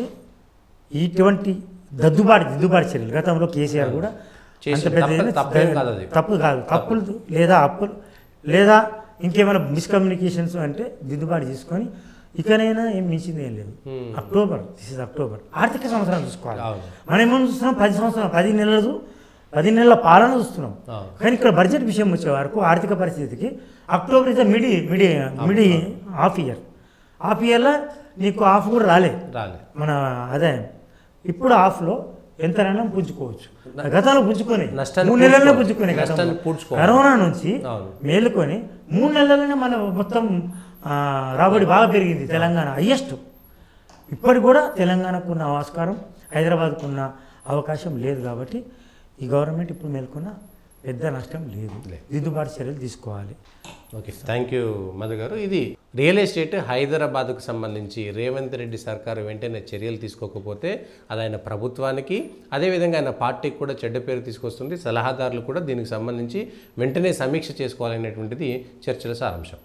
ఇటువంటి దద్దుబాటు దిద్దుబాటు చర్యలు గతంలో కేసీఆర్ కూడా చేసి అంత పెద్ద తప్ప- ఏదైనా తప్పేం కాదు అది. తప్పు కాదు తప్పులు లేదా అప్పులు లేదా ఇంకేమైనా మిస్కమ్యూనికేషన్స్ అంటే దిద్దుబాటు చేసుకొని ఇకనైనా ఏం మించింది ఏం లేదు Hmm. October this is October ఆర్థిక సంవత్సరం చూసుకోవాలి అవును. మనం ఏమో చూస్తున్నాం పది సంవత్సరాలు పది నెలలు పది నెలల పాలన చూస్తున్నాం అవును. కానీ ఇక్కడ బడ్జెట్ విషయం వచ్చే వరకు ఆర్థిక పరిస్థితికి October is the mid mid mid half year half ఇయర్లో నీకు హాఫ్ కూడా రాలే రాలే మన ఆదాయం ఇప్పుడు హాఫ్లో ఎంతనైనా పుంజుకోవచ్చు గతంలో పుంజుకొని నష్టాన్ని మూడు నెలల్లో పూడ్చుకోవాలి. పుంజుకొని గతంలో. నష్టాన్ని పూడ్చుకోవాలి. కరోనా నుంచి అవును. మేలుకొని మూడు నెలలనే మన మొత్తం ఆ, రాబడి బాగా పెరిగింది తెలంగాణ హయ్యెస్ట్ ఇప్పటికి కూడా తెలంగాణకు ఉన్న ఆస్కారం హైదరాబాద్కు ఉన్న అవకాశం లేదు కాబట్టి ఈ గవర్నమెంట్ ఇప్పుడు మేల్కొన్న పెద్ద నష్టం లేదు లేదు. దిద్దుబాటు చర్యలు తీసుకోవాలి ఓకే థ్యాంక్ యూ మధు గారు ఇది రియల్ ఎస్టేట్ హైదరాబాద్కు సంబంధించి రేవంత్ రెడ్డి సర్కారు వెంటనే చర్యలు తీసుకోకపోతే అది ఆయన ప్రభుత్వానికి అదేవిధంగా ఆయన పార్టీకి కూడా చెడ్డ పేరు తీసుకొస్తుంది సలహాదారులు కూడా దీనికి సంబంధించి వెంటనే సమీక్ష చేసుకోవాలనేటువంటిది చర్చల సారాంశం